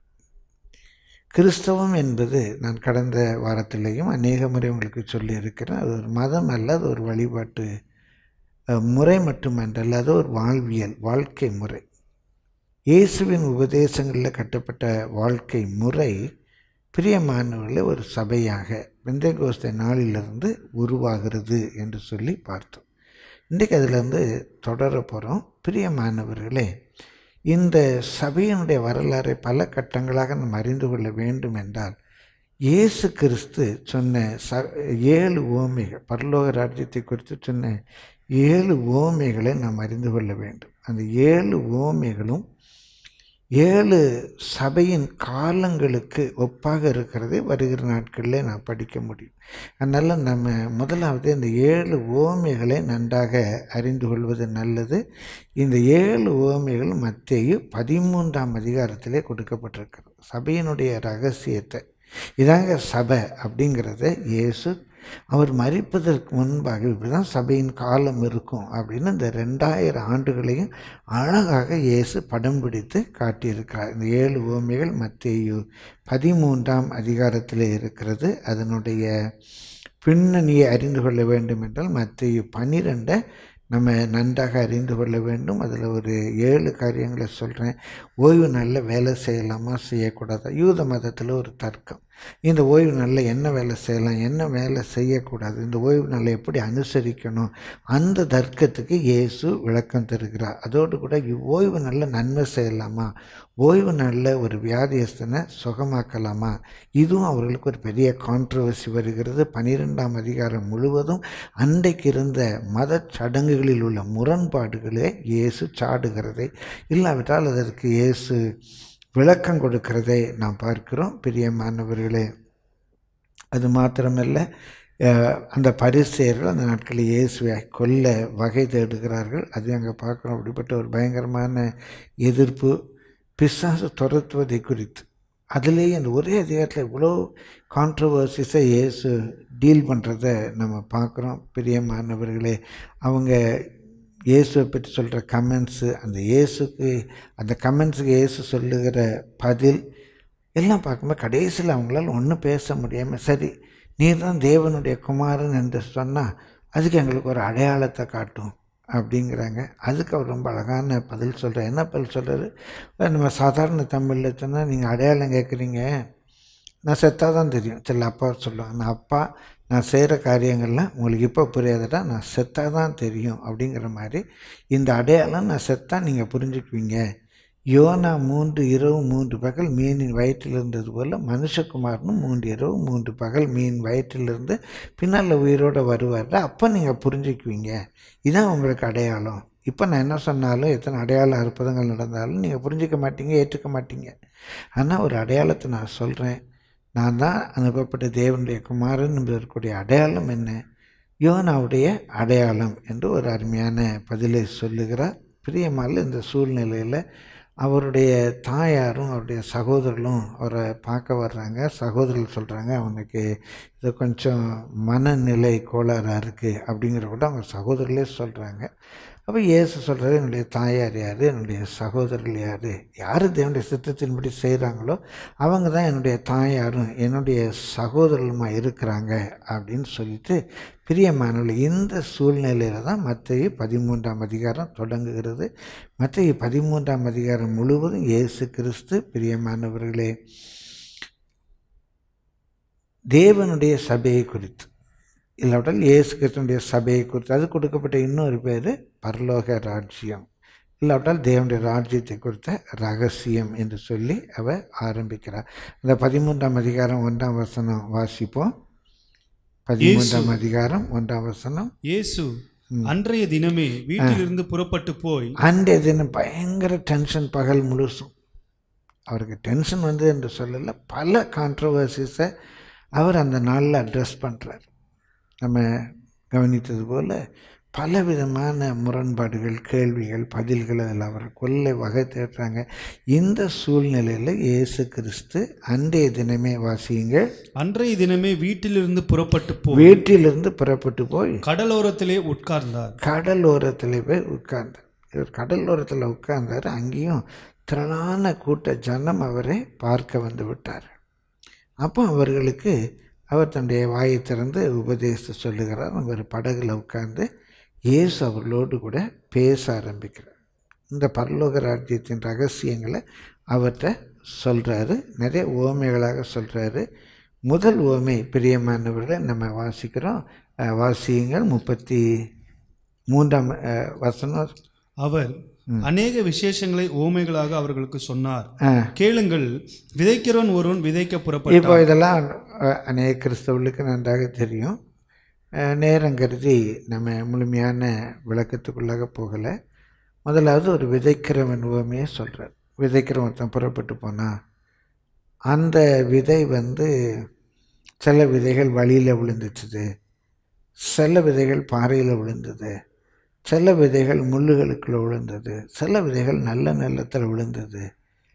கிறிஸ்தவம் என்பது நான் கடந்த வாரத்திலேயும் அநேக முறை உங்களுக்கு சொல்லியிருக்கிறேன் அது ஒரு மதம் அல்ல அது ஒரு வழிபாட்டு அஹ், முறை மட்டுமன்றல்ல அது ஒரு வாழ்வியல் வாழ்க்கை முறை இயேசுவின் உபதேசங்களில் கட்டப்பட்ட வாழ்க்கை முறை பிரியமானவர்களே ஒரு சபையாக பெந்தைகோஸ்த நாளிலிருந்து உருவாகிறது என்று சொல்லி பார்த்தோம் இன்றைக்கு அதிலிருந்து தொடர போகிறோம் பிரியமானவர்களே இந்த சபையினுடைய வரலாறை பல கட்டங்களாக நாம் அறிந்து கொள்ள வேண்டும் என்றால் இயேசு கிறிஸ்து சொன்ன ச ஏழு ஓமைகள் பரலோக ராஜ்யத்தை குறித்து சொன்ன ஏழு ஓமைகளை நாம் அறிந்து கொள்ள வேண்டும் அந்த ஏழு ஓமைகளும் ஏழு சபையின் காலங்களுக்கு ஒப்பாக இருக்கிறதை வருகிற நாட்களில் நான் படிக்க முடியும் அதனால் நம்ம முதலாவது இந்த ஏழு ஓமைகளை நன்றாக அறிந்து கொள்வது நல்லது இந்த ஏழு ஓமைகள் மத்தேயு பதிமூன்றாம் அதிகாரத்திலே கொடுக்கப்பட்டிருக்கிறது சபையினுடைய ரகசியத்தை இதாங்க சபை அப்படிங்கிறத இயேசு அவர் மறிப்பதற்கு முன்பாக இப்படி தான் சபையின் காலம் இருக்கும் அப்படின்னு இந்த ரெண்டாயிரம் ஆண்டுகளையும் அழகாக இயேசு படம் பிடித்து காட்டியிருக்கிறார் இந்த ஏழு ஓமைகள் மத்தேயு பதிமூன்றாம் அதிகாரத்தில் இருக்கிறது அதனுடைய பின்னணியை அறிந்து கொள்ள வேண்டும் என்றால் மத்தேயு பன்னிரெண்டை நம்ம நன்றாக அறிந்து கொள்ள வேண்டும் அதில் ஒரு ஏழு காரியங்களை சொல்கிறேன் ஓய்வு நாளில் வேலை செய்யலாமா செய்யக்கூடாதா யூத மதத்தில் ஒரு தர்க்கம் இந்த ஓய்வு நாளில் என்ன வேலை செய்யலாம் என்ன வேலை செய்யக்கூடாது இந்த ஓய்வு நாளை எப்படி அனுசரிக்கணும் அந்த தர்க்கத்துக்கு இயேசு விளக்கம் தருகிறார் அதோடு கூட இவ் ஓய்வு நாளில் நன்மை செய்யலாமா ஓய்வு நாளில் ஒரு வியாதியஸ்தனை சுகமாக்கலாமா இதுவும் அவர்களுக்கு ஒரு பெரிய கான்ட்ரவர்சி வருகிறது பன்னிரெண்டாம் அதிகாரம் முழுவதும் அன்றைக்கு இருந்த மத சடங்குகளில் உள்ள முரண்பாடுகளை இயேசு சாடுகிறதை இல்லாவிட்டால் அதற்கு இயேசு விளக்கம் கொடுக்கிறதை நாம் பார்க்கிறோம் பிரியமானவர்களே அது மாத்திரமல்ல அஹ், அந்த பரிசெயர்கள் அந்த நாட்களில் இயேசுவை கொல்ல வகை தேடுகிறார்கள் அது அங்கே பார்க்குறோம் அப்படிப்பட்ட ஒரு பயங்கரமான எதிர்ப்பு பிசாசு துரத்துவதை குறித்து அதுலேயே அந்த ஒரே அதிகாரத்தில் இவ்வளோ கான்ட்ரவர்சிஸை இயேசு டீல் பண்ணுறத நம்ம பார்க்குறோம் பிரியமானவர்களே அவங்க இயேசுவை பற்றி சொல்கிற கமெண்ட்ஸு அந்த இயேசுக்கு அந்த கமெண்ட்ஸுக்கு இயேசு சொல்லுகிற பதில் எல்லாம் பார்க்கும்போது கடைசியில் அவங்களால ஒன்றும் பேச முடியாமல் சரி நீ தான் தேவனுடைய குமாரன் என்று சொன்னால் அதுக்கு எங்களுக்கு ஒரு அடையாளத்தை காட்டும் அப்படிங்கிறாங்க அதுக்கு அவர் ரொம்ப அழகான பதில் சொல்கிறார் என்ன பதில் சொல்கிறாரு நம்ம சாதாரண தமிழில் சொன்னால் நீங்கள் அடையாளம் கேட்குறீங்க நான் செத்தா தான் தெரியும் சில அப்பா சொல்லுவாங்க நான் அப்பா நான் செய்கிற காரியங்கள்லாம் உங்களுக்கு இப்போ புரியாதடா நான் செத்தா தான் தெரியும் அப்படிங்கிற மாதிரி இந்த அடையாளம் நான் செத்தா நீங்கள் புரிஞ்சுக்குவீங்க யோனா மூன்று இரவு மூன்று பகல் மீனின் வயிற்றில் இருந்தது போல் மனுஷகுமாரனும் மூன்று இரவு மூன்று பகல் மீன் வயிற்றிலிருந்து பின்னால் உயிரோடு வருவார் அப்போ நீங்கள் புரிஞ்சுக்குவீங்க இதான் உங்களுக்கு அடையாளம் இப்போ நான் என்ன சொன்னாலும் எத்தனை அடையாள அற்புதங்கள் நடந்தாலும் நீங்கள் புரிஞ்சிக்க மாட்டீங்க ஏற்றுக்க மாட்டீங்க ஆனால் ஒரு அடையாளத்தை நான் சொல்கிறேன் நான் தான் அனுப்பப்பட்ட தேவனுடைய குமாரன் என்பதற்குரிய அடையாளம் என்ன யோனாவுடைய அடையாளம் என்று ஒரு அருமையான பதிலை சொல்லுகிறார் பிரியமால இந்த சூழ்நிலையில் அவருடைய தாயாரும் அவருடைய சகோதரர்களும் அவரை பார்க்க வர்றாங்க சகோதரர்கள் சொல்கிறாங்க அவனுக்கு இது கொஞ்சம் மனநிலை கோளாறாக இருக்குது அப்படிங்கிற கூட அவங்க சகோதரர்களே சொல்கிறாங்க அப்போ இயேசு சொல்கிறாரு என்னுடைய தாயார் யார் என்னுடைய சகோதரர்கள் யார் யார் தேவனுடைய சித்தத்தின்படி செய்கிறாங்களோ அவங்க தான் என்னுடைய தாயாரும் என்னுடைய சகோதரர்களுமா இருக்கிறாங்க அப்படின்னு சொல்லிட்டு பிரியமானவர்கள் இந்த சூழ்நிலையில் தான் மத்திய பதிமூன்றாம் அதிகாரம் தொடங்குகிறது மத்திய பதிமூன்றாம் அதிகாரம் முழுவதும் இயேசு கிறிஸ்து பிரியமானவர்களே தேவனுடைய சபையை குறித்து இல்லாவிட்டால் இயேசு கிறிஸ்துடைய சபையை குறித்து அது கொடுக்கப்பட்ட இன்னொரு பேர் பரலோக ராஜ்யம் இல்லாவிட்டால் தேவனுடைய ராஜ்யத்தை குறித்த ரகசியம் என்று சொல்லி அவர் ஆரம்பிக்கிறார் இந்த பதிமூன்றாம் அதிகாரம் ஒன்றாம் வசனம் வாசிப்போம் பதிமூன்றாம் அதிகாரம் ஒன்றாம் வசனம் இயேசு அன்றைய தினமே வீட்டிலிருந்து புறப்பட்டு போய் அன்றைய தினம் பயங்கர டென்ஷன் பகல் முழுசும் அவருக்கு டென்ஷன் வந்து என்று சொல்லல பல கான்ட்ரவர்சிஸை அவர் அந்த நாளில் அட்ரஸ் பண்ணுறார் நம்ம கவனித்தது போல் பலவிதமான முரண்பாடுகள் கேள்விகள் பதில்கள் அதில் அவர் கொல்லை வகை தேடுறாங்க இந்த சூழ்நிலையில் இயேசு கிறிஸ்து அன்றைய தினமே வாசியுங்கள் அன்றைய தினமே வீட்டிலிருந்து புறப்பட்டு போய் வீட்டிலிருந்து புறப்பட்டு போய் கடலோரத்திலே உட்கார்ந்தார் கடலோரத்தில் போய் உட்கார்ந்தார் இவர் கடலோரத்தில் உட்கார்ந்தார் அங்கேயும் திரளான கூட்ட ஜனம் அவரை பார்க்க வந்து விட்டார் அப்போ அவர்களுக்கு அவர் தன்னுடைய வாயை திறந்து உபதேசத்தை சொல்லுகிறார் அவர் படகுல உட்கார்ந்து இயேசு அவர்களோடு கூட பேச ஆரம்பிக்கிறார் இந்த பரலோக ராஜ்யத்தின் ரகசியங்களை அவர்கிட்ட சொல்கிறாரு நிறைய ஓமைகளாக சொல்கிறாரு முதல் ஓமை பிரியமானவர்களை நம்ம வாசிக்கிறோம் அஹ், வாசியுங்கள் முப்பத்தி மூன்றாம் அஹ், வசனம் அவர் அநேக விசேஷங்களை ஓமைகளாக அவர்களுக்கு சொன்னார் ஆ. கேளுங்கள் விதைக்கிறவன் ஒருவன் விதைக்க புறப்பட்டான் இப்போ இதெல்லாம் அஹ், அநேக கிறிஸ்தவர்களுக்கு நன்றாக தெரியும் அஹ், நேரம் கருதி நம்ம முழுமையான விளக்கத்துக்குள்ளாக போகலை முதலாவது ஒரு விதைக்கிறவன் உவமையை சொல்கிறார் விதைக்கிறவன் ஒருத்தன் புறப்பட்டு போனான் அந்த விதை வந்து சில விதைகள் வழியில் விழுந்துச்சுது சில விதைகள் பாறையில் விழுந்தது சில விதைகள் முள்ளுகளுக்குள்ள விழுந்தது சில விதைகள் நல்ல நிலத்தில் விழுந்தது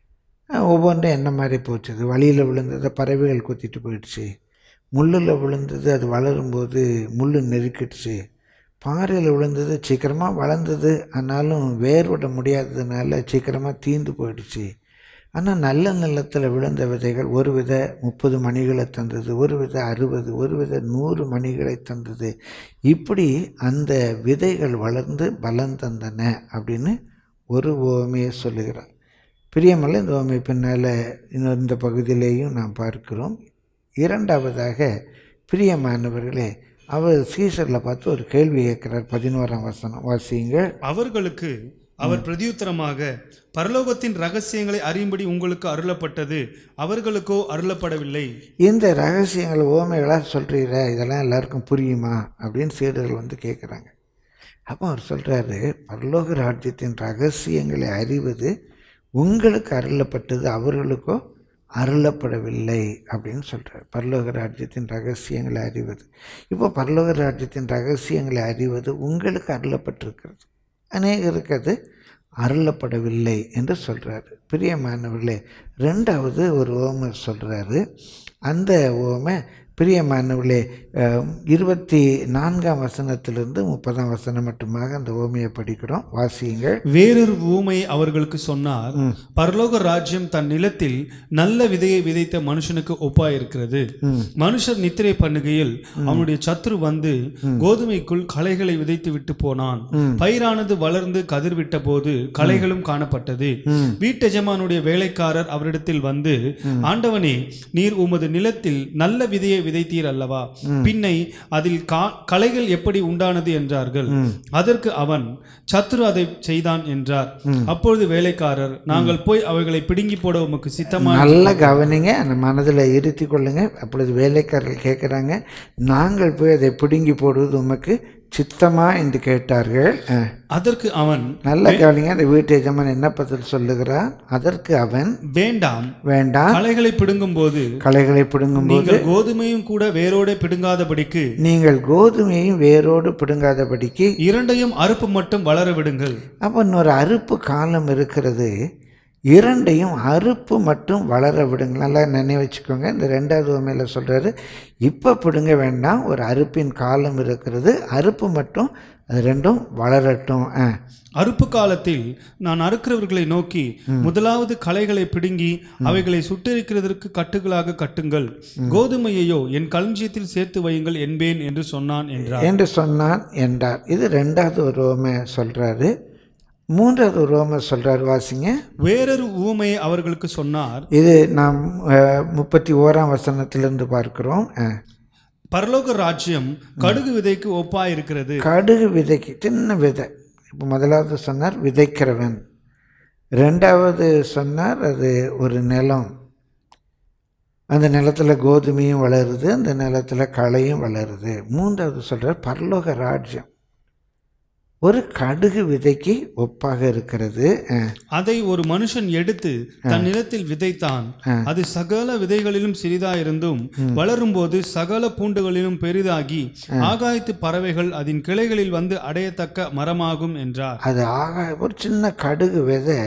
அஹ் ஒவ்வொன்றும் என்ன மாதிரி போச்சுது வழியில் விழுந்ததை பறவைகள் கொத்திட்டு போயிடுச்சு முள்ளில் விழுந்தது அது வளரும்போது முள் நெருக்கிடுச்சு பாறையில் விழுந்தது சீக்கிரமாக வளர்ந்தது ஆனாலும் வேர் விட முடியாததுனால சீக்கிரமாக தீந்து போயிடுச்சு ஆனால் நல்ல நிலத்தில் விழுந்த விதைகள் ஒரு வித முப்பது மணிகளை தந்தது ஒரு வித அறுபது ஒரு வித நூறு மணிகளை தந்தது இப்படி அந்த விதைகள் வளர்ந்து பலன் தந்தன அப்படின்னு ஒரு ஓமையை சொல்லுகிறார் பிரியமல்ல இந்த ஓமை பின்னால் இன்னொரு இந்த பகுதியிலேயும் நாம் பார்க்கிறோம் இரண்டாவதாக பிரியமானவர்களே அவர் சீசரில் பார்த்து ஒரு கேள்வி கேட்கிறார் பதினோராம் வசனம் வாசியுங்கள் அவர்களுக்கு அவர் பிரதியுத்தரமாக பரலோகத்தின் ரகசியங்களை அறியும்படி உங்களுக்கு அருளப்பட்டது அவர்களுக்கோ அருளப்படவில்லை இந்த ரகசியங்கள் ஓமைகளாக சொல்கிறீர இதெல்லாம் எல்லாருக்கும் புரியுமா அப்படின்னு சீடர்கள் வந்து கேட்குறாங்க அப்போ அவர் சொல்கிறாரு பரலோக ராஜ்யத்தின் ரகசியங்களை அறிவது உங்களுக்கு அருளப்பட்டது அவர்களுக்கோ அருளப்படவில்லை அப்படின்னு சொல்கிறார் பரலோக ராஜ்யத்தின் ரகசியங்களை அறிவது இப்போ பரலோக ராஜ்யத்தின் ரகசியங்களை அறிவது உங்களுக்கு அருளப்பட்டிருக்கிறது அநேகருக்கு அது அருளப்படவில்லை என்று சொல்கிறாரு பிரியமானவர்களே ரெண்டாவது ஒரு ஓமை சொல்கிறாரு அந்த ஓமை பிரியமானவர்களே அஹ், இருபத்தி நான்காம் வசனத்திலிருந்து முப்பதாம் வசனம் மட்டுமாக அந்த ஓமையை படிக்கிறோம் வாசியுங்கள் வேறொரு ஊமையை அவர்களுக்கு சொன்னார் பரலோக ராஜ்யம் தன் நிலத்தில் நல்ல விதையை விதைத்த மனுஷனுக்கு ஒப்பாயிருக்கிறது மனுஷர் நித்திரை பண்ணுகையில் அவனுடைய சத்துரு வந்து கோதுமைக்குள் களைகளை விதைத்து விட்டு போனான் பயிரானது வளர்ந்து கதிர் விட்ட போது களைகளும் காணப்பட்டது வீட்டெஜமானுடைய வேலைக்காரர் அவரிடத்தில் வந்து ஆண்டவனே நீர் உமது நிலத்தில் நல்ல விதையை விதைத்தீர் அல்லவா பின்னை அதில் கா- களைகள் எப்படி உண்டானது என்றார்கள் அதற்கு அவன் சத்துரு அதை செய்தான் என்றார் அப்பொழுது வேலைக்காரர் நாங்கள் போய் அவைகளை பிடுங்கி போட உமக்கு சித்தமா நல்லா கவனிங்க அந்த மனதில் இருத்தி கொள்ளுங்க அப்பொழுது வேலைக்காரர்கள் கேட்குறாங்க நாங்கள் போய் அதை பிடுங்கி போடுவது உமக்கு சித்தமா என்று கேட்டார்கள் அஹ். அதற்கு அவன் நல்லா கவனிங்க அந்த வீட்டு எஜமான் என்ன பதில் சொல்லுகிறான் அதற்கு அவன் வேண்டாம் வேண்டாம் களைகளை பிடுங்கும் போது களைகளை பிடுங்கும்போது நீங்கள் கோதுமையும் கூட வேரோட பிடுங்காதபடிக்கு நீங்கள் கோதுமையும் வேரோடு பிடுங்காதபடிக்கு இரண்டையும் அறுப்பு மட்டும் வளர விடுங்கள் அப்போ இன்னொரு அறுப்பு காலம் இருக்கிறது இரண்டையும் அறுப்பு மட்டும் வளர விடுங்க நல்லா நினைவு வச்சுக்கோங்க இந்த ரெண்டாவது உண்மையில் சொல்கிறாரு இப்போ பிடுங்க வேண்டாம் ஒரு அறுப்பின் காலம் இருக்கிறது அறுப்பு மட்டும் அது ரெண்டும் வளரட்டும் ஆ அறுப்பு காலத்தில் நான் அறுக்கிறவர்களை நோக்கி முதலாவது களைகளை பிடுங்கி அவைகளை சுட்டெரிக்கிறதற்கு கட்டுகளாக கட்டுங்கள் கோதுமையையோ என் களஞ்சியத்தில் சேர்த்து வையுங்கள் என்பேன் என்று சொன்னான் என்றார் என்று சொன்னான் என்றார் இது ரெண்டாவது ஒரு உவமை சொல்கிறாரு மூன்றாவது ஒரு உவமை சொல்கிறார் வாசிங்க வேறொரு ஊமையை அவர்களுக்கு சொன்னார் இது நாம் அஹ், முப்பத்தி ஓராம் வசனத்திலிருந்து பார்க்கிறோம் அஹ். பரலோக ராஜ்யம் கடுகு விதைக்கு ஒப்பாயிருக்கிறது கடுகு விதைக்கு சின்ன விதை இப்போ முதலாவது சொன்னார் விதைக்கிறவன் ரெண்டாவது சொன்னார் அது ஒரு நிலம் அந்த நிலத்துல கோதுமையும் வளருது அந்த நிலத்துல களையும் வளருது மூன்றாவது சொல்கிறார் பரலோக ராஜ்யம் ஒரு கடுகு விதைக்கு ஒப்பாக இருக்கிறது அஹ், அதை ஒரு மனுஷன் எடுத்து தன் நிலத்தில் விதைத்தான் அது சகல விதைகளிலும் சிறிதாயிருந்தும் வளரும்போது சகல பூண்டுகளிலும் பெரிதாகி ஆகாயத்து பறவைகள் அதன் கிளைகளில் வந்து அடையத்தக்க மரமாகும் என்றார் அது ஆகா ஒரு சின்ன கடுகு விதை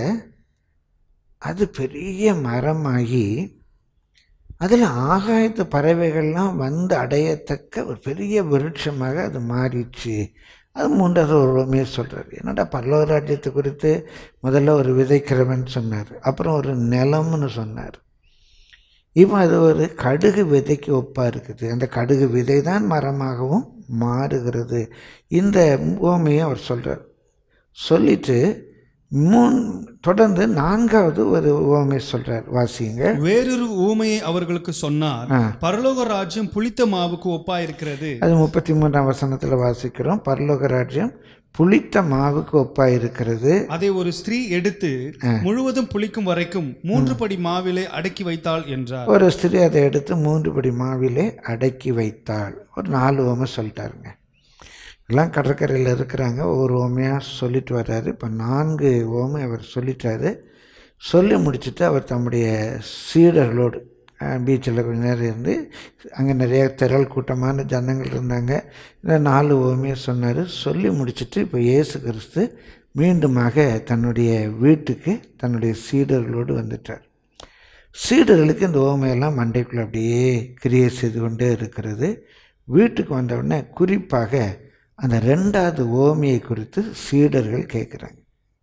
அது பெரிய மரமாகி அதில் ஆகாயத்து பறவைகள்லாம் வந்து அடையத்தக்க ஒரு பெரிய விருட்சமாக அது மாறிடுச்சு அது மூன்றாவது ஒரு உண்மையை சொல்கிறார் என்னடா பல்லவ ராஜ்யத்தை குறித்து முதல்ல ஒரு விதைக்கிறவன் சொன்னார் அப்புறம் ஒரு நிலம்னு சொன்னார் இப்போ அது ஒரு கடுகு விதைக்கு ஒப்பாக இருக்குது அந்த கடுகு விதை தான் மரமாகவும் மாறுகிறது இந்த உவமையை அவர் சொல்கிறார் சொல்லிட்டு மூன் தொடர்ந்து நான்காவது ஒரு உவமை சொல்கிறார் வாசிங்க வேறொரு ஊமையை அவர்களுக்கு சொன்னார் ஆ. பரலோக ராஜ்யம் புளித்த மாவுக்கு ஒப்பாயிருக்கிறது அது முப்பத்தி மூன்றாம் வசனத்தில் வாசிக்கிறோம் பரலோக ராஜ்யம் புளித்த மாவுக்கு ஒப்பாக இருக்கிறது அதை ஒரு ஸ்திரீ எடுத்து முழுவதும் புளிக்கும் வரைக்கும் மூன்று படி மாவிலே அடக்கி வைத்தாள் என்றார் ஒரு ஸ்திரீ அதை எடுத்து மூன்று படி மாவிலே அடக்கி வைத்தாள் ஒரு நாலு உவமை சொல்லிட்டாருங்க எல்லாம் கடற்கரையில் இருக்கிறாங்க ஒவ்வொரு உவமையாக சொல்லிட்டு வர்றாரு இப்போ நான்கு உவமை அவர் சொல்லிட்டாரு சொல்லி முடிச்சுட்டு அவர் தம்முடைய சீடர்களோடு பீச்சில் கொஞ்ச நேரம் இருந்து அங்கே நிறைய திரள் கூட்டமான ஜனங்கள் இருந்தாங்க இந்த நாலு உவமையை சொன்னார் சொல்லி முடிச்சுட்டு இப்போ இயேசு கிறிஸ்து மீண்டுமாக தன்னுடைய வீட்டுக்கு தன்னுடைய சீடர்களோடு வந்துட்டார் சீடர்களுக்கு இந்த ஓமையெல்லாம் மண்டைக்குள்ளே அப்படியே கிரியை செய்து கொண்டே இருக்கிறது வீட்டுக்கு வந்த உடனே குறிப்பாக அந்த ரெண்டாவது ஓமையை குறித்து சீடர்கள் கேட்குறாங்க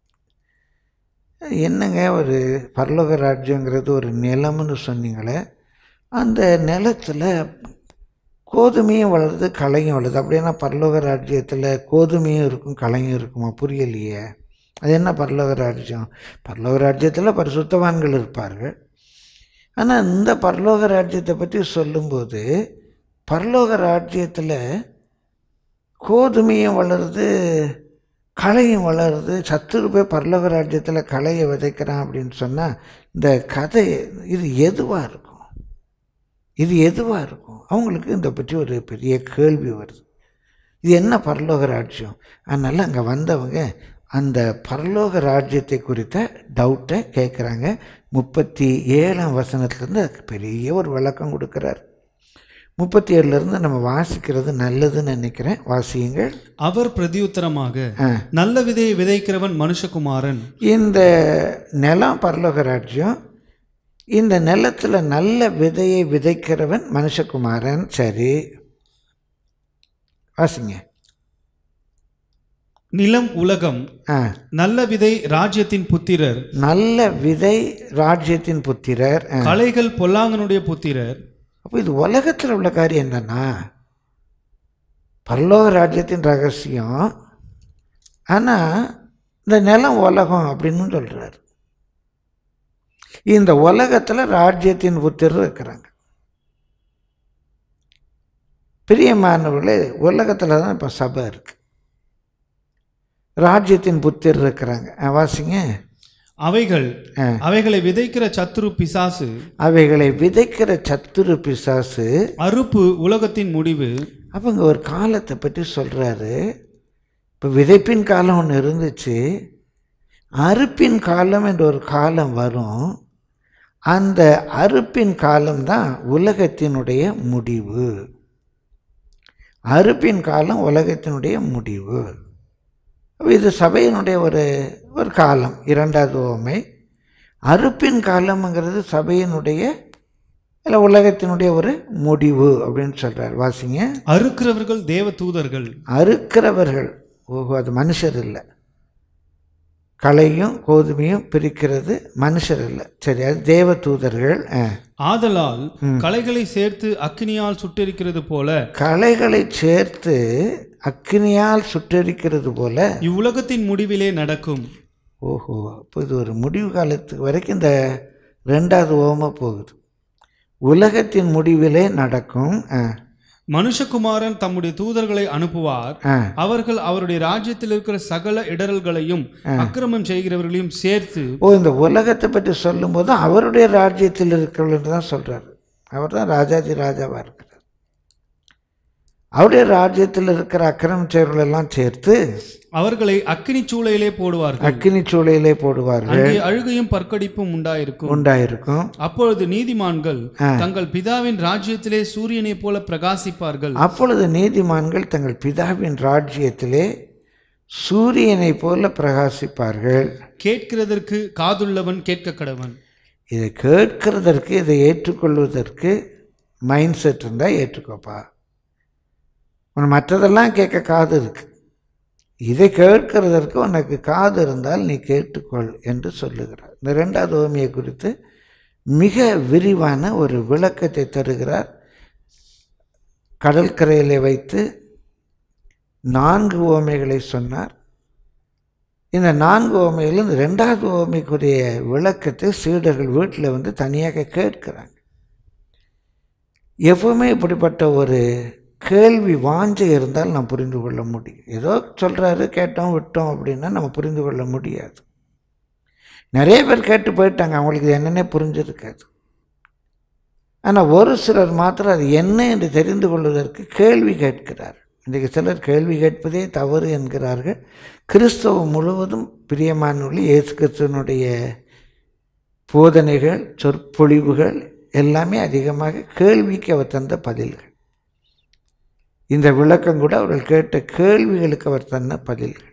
என்னங்க ஒரு பரலோக ராஜ்யங்கிறது ஒரு நிலம்னு சொன்னீங்களே அந்த நிலத்தில் கோதுமையும் வளருது களையும் வளருது அப்படின்னா பரலோக ராஜ்யத்தில் கோதுமையும் இருக்கும் களையும் இருக்குமா புரியலையே அது என்ன பரலோக ராஜ்யம் பரலோக ராஜ்யத்தில் பரிசுத்தவான்கள் இருப்பார்கள் ஆனால் இந்த பரலோக ராஜ்யத்தை பற்றி சொல்லும்போது பரலோக ராஜ்யத்தில் கோதுமையும் வளருது களையும் வளருது சத்துரு போய் பரலோக ராஜ்யத்தில் களையை விதைக்கிறான் அப்படின்னு சொன்னால் இந்த கதை இது எதுவாக இருக்கும் இது எதுவாக இருக்கும் அவங்களுக்கு இதை பற்றி ஒரு பெரிய கேள்வி வருது இது என்ன பரலோக ராஜ்யம் அதனால் அங்கே வந்தவங்க அந்த பரலோக ராஜ்யத்தை குறித்த டவுட்டை கேட்குறாங்க முப்பத்தி ஏழாம் வசனத்துலேருந்து அதுக்கு பெரிய ஒரு விளக்கம் கொடுக்குறார் முப்பத்தி ஏழுலேருந்து நம்ம வாசிக்கிறது நல்லதுன்னு நினைக்கிறேன் வாசியுங்கள் அவர் பிரதியுத்தரமாக நல்ல விதையை விதைக்கிறவன் மனுஷகுமாரன் இந்த நிலம் பரலோக ராஜ்யம் இந்த நிலத்தில் நல்ல விதையை விதைக்கிறவன் மனுஷகுமாரன் சரி வாசிங்க நிலம் உலகம் ஆ நல்ல விதை ராஜ்யத்தின் புத்திரர் நல்ல விதை ராஜ்யத்தின் புத்திரர் ஆ. கலைகள் பொல்லாங்கனுடைய புத்திரர் அப்போ இது உலகத்தில் உள்ள காரியம் என்னன்னா பரலோக ராஜ்யத்தின் ரகசியம் ஆனால் இந்த நிலம் உலகம் அப்படின்னு சொல்கிறார் இந்த உலகத்தில் ராஜ்யத்தின் புத்திரர் இருக்கிறாங்க பிரியமானவர்களே உலகத்தில் தான் இப்போ சபை இருக்கு ராஜ்யத்தின் புத்திரர் இருக்கிறாங்க ஆ, வாசிங்க அவைகள் அவைகளை விதைக்கிற சத்துரு பிசாசு அவைகளை விதைக்கிற சத்துரு பிசாசு அறுப்பு உலகத்தின் முடிவு அப்போ இங்கே ஒரு காலத்தை பற்றி சொல்கிறாரு இப்போ விதைப்பின் காலம் ஒன்று இருந்துச்சு அறுப்பின் காலம் என்ற ஒரு காலம் வரும் அந்த அறுப்பின் காலம்தான் உலகத்தினுடைய முடிவு அறுப்பின் காலம் உலகத்தினுடைய முடிவு அப்ப இது சபையினுடைய ஒரு ஒரு காலம் இரண்டாவது ஓமை அறுப்பின் காலம்ங்கிறது சபையினுடைய இல்லை உலகத்தினுடைய ஒரு முடிவு அப்படின்னு சொல்கிறார் வாசிங்க அறுக்கிறவர்கள் தேவ தூதர்கள் அறுக்கிறவர்கள் ஓஹோ அது மனுஷர் இல்லை களையும் கோதுமையும் பிரிக்கிறது மனுஷர் இல்லை சரி அது தேவ தூதர்கள் ஆ. ஆதலால் களைகளை சேர்த்து அக்கினியால் சுட்டெரிக்கிறது போல களைகளை சேர்த்து அக்கினியால் சுட்டரிக்கிறது போல இவ்வுலகத்தின் முடிவிலே நடக்கும் ஓஹோ அப்போ இது ஒரு முடிவு காலத்துக்கு வரைக்கும் இந்த ரெண்டாவது ஓமை போகுது உலகத்தின் முடிவிலே நடக்கும் ஆ. மனுஷகுமாரன் தம்முடைய தூதர்களை அனுப்புவார் ஆ அவர்கள் அவருடைய ராஜ்யத்தில் இருக்கிற சகல இடரல்களையும் அக்கிரமம் செய்கிறவர்களையும் சேர்த்து ஓ இந்த உலகத்தை பற்றி சொல்லும்போது அவருடைய ராஜ்யத்தில் இருக்கிறவர்கள் தான் சொல்றாரு அவர் தான் ராஜாதி ராஜாவாக இருக்கிறார் அவருடைய ராஜ்யத்தில் இருக்கிற அக்கிரம செயல்கள் எல்லாம் சேர்த்து அவர்களை அக்கினி சூளையிலே போடுவார்கள் அக்கினி சூளையிலே போடுவார்கள் அங்கே அழுகையும் பற்கடிப்பும் உண்டாயிருக்கும் உண்டாயிருக்கும் அப்பொழுது நீதிமான்கள் தங்கள் பிதாவின் ராஜ்யத்திலே சூரியனைப் போல பிரகாசிப்பார்கள் அப்பொழுது நீதிமான்கள் தங்கள் பிதாவின் ராஜ்யத்திலே சூரியனைப் போல பிரகாசிப்பார்கள் கேட்கிறதற்கு காதுள்ளவன் கேட்க கடவன் இதை கேட்கிறதற்கு இதை ஏற்றுக்கொள்வதற்கு மைண்ட் செட் இருந்தால் ஏற்றுக்கோப்பா உனக்கு மற்றதெல்லாம் கேட்க காது இருக்கு இதை கேட்கிறதற்கு உனக்கு காது இருந்தால் நீ கேட்டுக்கொள் என்று சொல்லுகிறார் இந்த ரெண்டாவது ஓமியை குறித்து மிக விரிவான ஒரு விளக்கத்தை தருகிறார் கடற்கரையிலே வைத்து நான்கு ஓமைகளை சொன்னார் இந்த நான்கு ஓமையில் இந்த ரெண்டாவது ஓமைக்குரிய விளக்கத்தை சீடர்கள் வீட்டில் வந்து தனியாக கேட்கிறாங்க எப்பவுமே இப்படிப்பட்ட ஒரு கேள்வி வாஞ்சை இருந்தால் நாம் புரிந்து கொள்ள முடியும் ஏதோ சொல்கிறாரு கேட்டோம் விட்டோம் அப்படின்னா நம்ம புரிந்து கொள்ள முடியாது நிறைய பேர் கேட்டு போயிட்டாங்க அவங்களுக்கு இது என்னன்னே புரிஞ்சிருக்காது ஆனால் ஒரு சிலர் மாத்திரம் அது என்ன என்று தெரிந்து கொள்வதற்கு கேள்வி கேட்கிறார் இன்றைக்கு சிலர் கேள்வி கேட்பதே தவறு என்கிறார்கள் கிறிஸ்தவம் முழுவதும் பிரியமானவர்கள் இயேசு கிறிஸ்துவனுடைய போதனைகள் சொற்பொழிவுகள் எல்லாமே அதிகமாக கேள்விக்கு அவர் தந்த பதில்கள் இந்த விளக்கம் கூட அவர்கள் கேட்ட கேள்விகளுக்கு அவர் தந்த பதில்கள்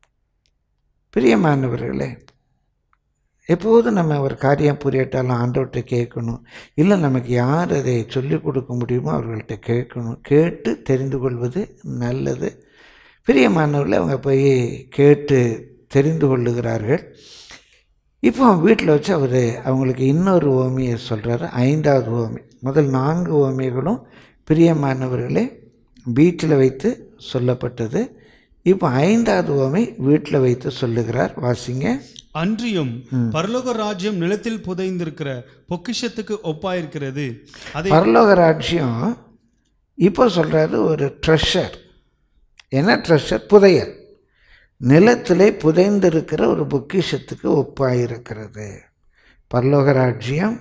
பிரியமானவர்களே எப்போதும் நம்ம ஒரு காரியம் புரியட்டாலும் ஆண்டவர்கிட்ட கேட்கணும் இல்லை நமக்கு யார் அதை சொல்லிக் கொடுக்க முடியுமோ அவர்கள்ட்ட கேட்கணும் கேட்டு தெரிந்து கொள்வது நல்லது பிரியமானவர்களை அவங்க போய் கேட்டு தெரிந்து கொள்ளுகிறார்கள் இப்போ வீட்டில் வச்சு அவர் அவங்களுக்கு இன்னொரு ஓமியை சொல்கிறாரு ஐந்தாவது ஓமி முதல் நான்கு ஓமியங்களும் பிரியமானவர்களே வீட்டில் வைத்து சொல்லப்பட்டது இப்போ ஐந்தாவது ஓமை வீட்டில் வைத்து சொல்லுகிறார் வாசிங்க அன்றியும் பரலோக ராஜ்யம் நிலத்தில் புதைந்திருக்கிற பொக்கிஷத்துக்கு ஒப்பாயிருக்கிறது அதை பரலோக ராஜ்யம் இப்போ சொல்கிறாரு ஒரு ட்ரெஷர் என்ன ட்ரெஷர் புதையல் நிலத்திலே புதைந்திருக்கிற ஒரு பொக்கிஷத்துக்கு ஒப்பாயிருக்கிறது பரலோக ராஜ்யம்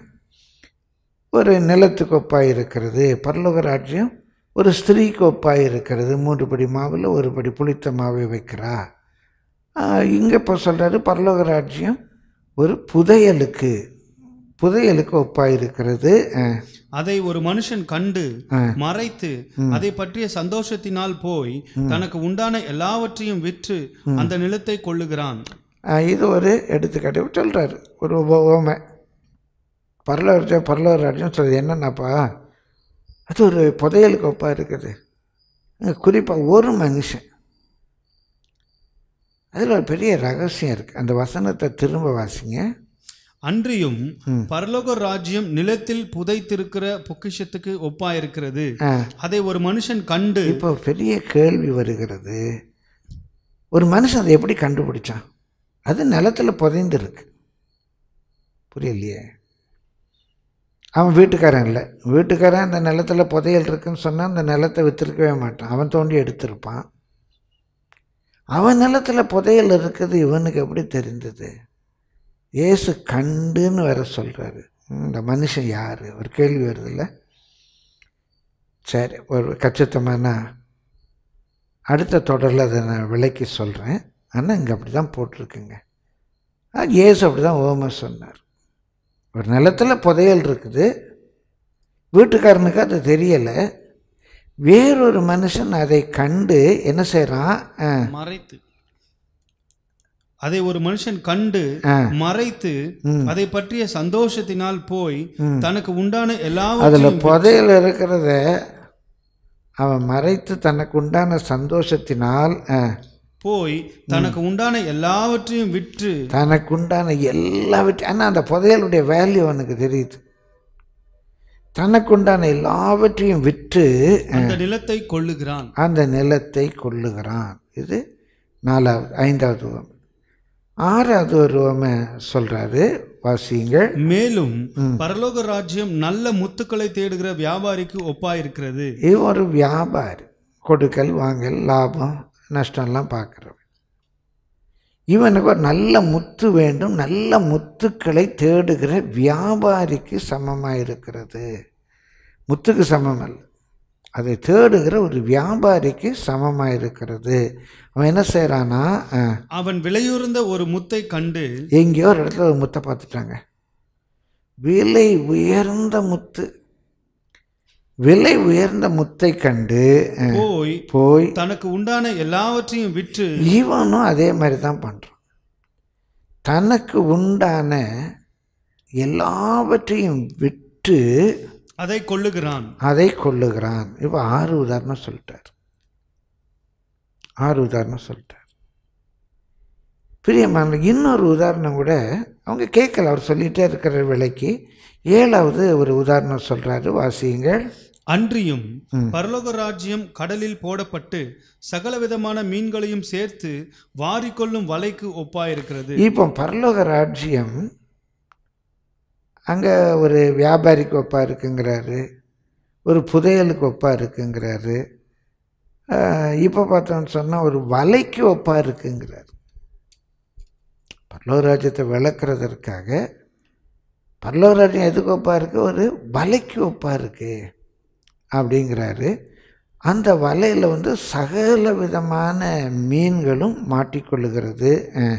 ஒரு நிலத்துக்கு ஒப்பாயிருக்கிறது பரலோக ராஜ்யம் ஒரு ஸ்திரீக்கு ஒப்பாயிருக்கிறது மூன்று படி மாவில் ஒரு படி புளித்த மாவை வைக்கிறா இங்கே இப்போ சொல்கிறாரு பரலோக ராஜ்யம் ஒரு புதையலுக்கு புதையலுக்கு ஒப்பாயிருக்கிறது அஹ், அதை ஒரு மனுஷன் கண்டு மறைத்து அதை பற்றிய சந்தோஷத்தினால் போய் தனக்கு உண்டான எல்லாவற்றையும் விற்று அந்த நிலத்தை கொள்ளுகிறான் அஹ், இது ஒரு எடுத்துக்காட்டு சொல்கிறாரு ஒரு உப- உவமை பரலோக ராஜ்யம் பரலோக ராஜ்யம் சொல்றது என்னன்னாப்பா அது ஒரு புதையலுக்கு ஒப்பாக இருக்குது குறிப்பாக ஒரு மனுஷன் அதில் ஒரு பெரிய ரகசியம் இருக்குது அந்த வசனத்தை திரும்ப வாசிங்க அன்றியும் பரலோக ராஜ்யம் நிலத்தில் புதைத்திருக்கிற பொக்கிஷத்துக்கு ஒப்பாயிருக்கிறது ஆ அதை ஒரு மனுஷன் கண்டு இப்போ ஒரு பெரிய கேள்வி வருகிறது ஒரு மனுஷன் அதை எப்படி கண்டுபிடிச்சான் அது நிலத்தில் புதைந்திருக்கு புரியலையே அவன் வீட்டுக்காரன் இல்லை வீட்டுக்காரன் அந்த நிலத்தில் புதையல் இருக்குன்னு சொன்னால் அந்த நிலத்தை விற்றுருக்கவே மாட்டான் அவன் தோண்டி எடுத்திருப்பான் அவன் நிலத்தில் புதையல் இருக்குது இவனுக்கு எப்படி தெரிந்தது இயேசு கண்டுன்னு வேற சொல்கிறாரு இந்த மனுஷன் யார் ஒரு கேள்வி வருதுல்ல சரி ஒரு கச்சிதமான அடுத்த தொடரில் அதை நான் விலைக்கு சொல்கிறேன் ஆனால் இங்கே அப்படி தான் போட்டிருக்குங்க ஆ இயேசு அப்படி தான் ஓம சொன்னார் ஒரு நிலத்தில் புதையல் இருக்குது வீட்டுக்காரனுக்கு அது தெரியலை வேறொரு மனுஷன் அதை கண்டு என்ன செய்கிறான் மறைத்து அதை ஒரு மனுஷன் கண்டு ஆ. மறைத்து அதை பற்றிய சந்தோஷத்தினால் போய் தனக்கு உண்டான அதில் எல்லாவற்றையும் புதையல் இருக்கிறத அவன் மறைத்து தனக்கு உண்டான சந்தோஷத்தினால் ஆ, போய் தனக்கு உண்டான எல்லாவற்றையும் விற்று தனக்கு உண்டான எல்லாவற்றையும் ஆனால் அந்த புதையலுடைய வேல்யூ அவனுக்கு தெரியுது தனக்கு உண்டான எல்லாவற்றையும் விற்று அந்த நிலத்தை கொள்ளுகிறான் அந்த நிலத்தை கொள்ளுகிறான் இது நாலாவது ஐந்தாவது உவமை ஆறாவது ஒரு உவமை சொல்றாரு வாசியுங்கள் மேலும் பரலோக ராஜ்யம் நல்ல முத்துக்களை தேடுகிற வியாபாரிக்கு ஒப்பாயிருக்கிறது இவன் ஒரு வியாபாரி கொடுக்கல் வாங்கல் லாபம் நஷ்டம்லாம் பார்க்குறவன் இவனுக்கு ஒரு நல்ல முத்து வேண்டும் நல்ல முத்துக்களை தேடுகிற வியாபாரிக்கு சமமாக இருக்கிறது முத்துக்கு சமம் அல்ல அதை தேடுகிற ஒரு வியாபாரிக்கு சமமாக இருக்கிறது அவன் என்ன செய்கிறான்னா அவன் விலையுறந்த ஒரு முத்தை கண்டு எங்கேயோ ஒரு இடத்துல ஒரு முத்தை பார்த்துட்டாங்க விலை உயர்ந்த முத்து விலை உயர்ந்த முத்தை கண்டு அஹ், போய் போய் தனக்கு உண்டான எல்லாவற்றையும் விற்று இவனும் அதே மாதிரி தான் பண்ணுறான் தனக்கு உண்டான எல்லாவற்றையும் விட்டு அதை கொள்ளுகிறான் அதை கொள்ளுகிறான் இப்போ ஆறு உதாரணம் சொல்லிட்டார் ஆறு உதாரணம் சொல்லிட்டார் பிரியமான இன்னொரு உதாரணம் கூட அவங்க கேட்கல அவர் சொல்லிகிட்டே இருக்கிற விலைக்கு ஏழாவது ஒரு உதாரணம் சொல்கிறாரு வாசியுங்கள் அன்றியும் பரலோக ராஜ்யம் கடலில் போடப்பட்டு சகல விதமான மீன்களையும் சேர்த்து வாரிக்கொள்ளும் வலைக்கு ஒப்பாயிருக்கிறது இப்போ பரலோக ராஜ்யம் அங்கே ஒரு வியாபாரிக்கு ஒப்பா இருக்குங்கிறாரு ஒரு புதையலுக்கு ஒப்பா இருக்குங்கிறாரு இப்போ பார்த்தோன்னு சொன்னால் ஒரு வலைக்கு ஒப்பா இருக்குங்கிறாரு பரலோக ராஜ்யத்தை விளக்குறதற்காக பரலோக ராஜ்யம் எதுக்கு ஒப்பா இருக்குது ஒரு வலைக்கு ஒப்பா இருக்குது அப்படிங்கிறாரு அந்த வலையில் வந்து சகல விதமான மீன்களும் மாட்டிக்கொள்ளுகிறது அஹ்.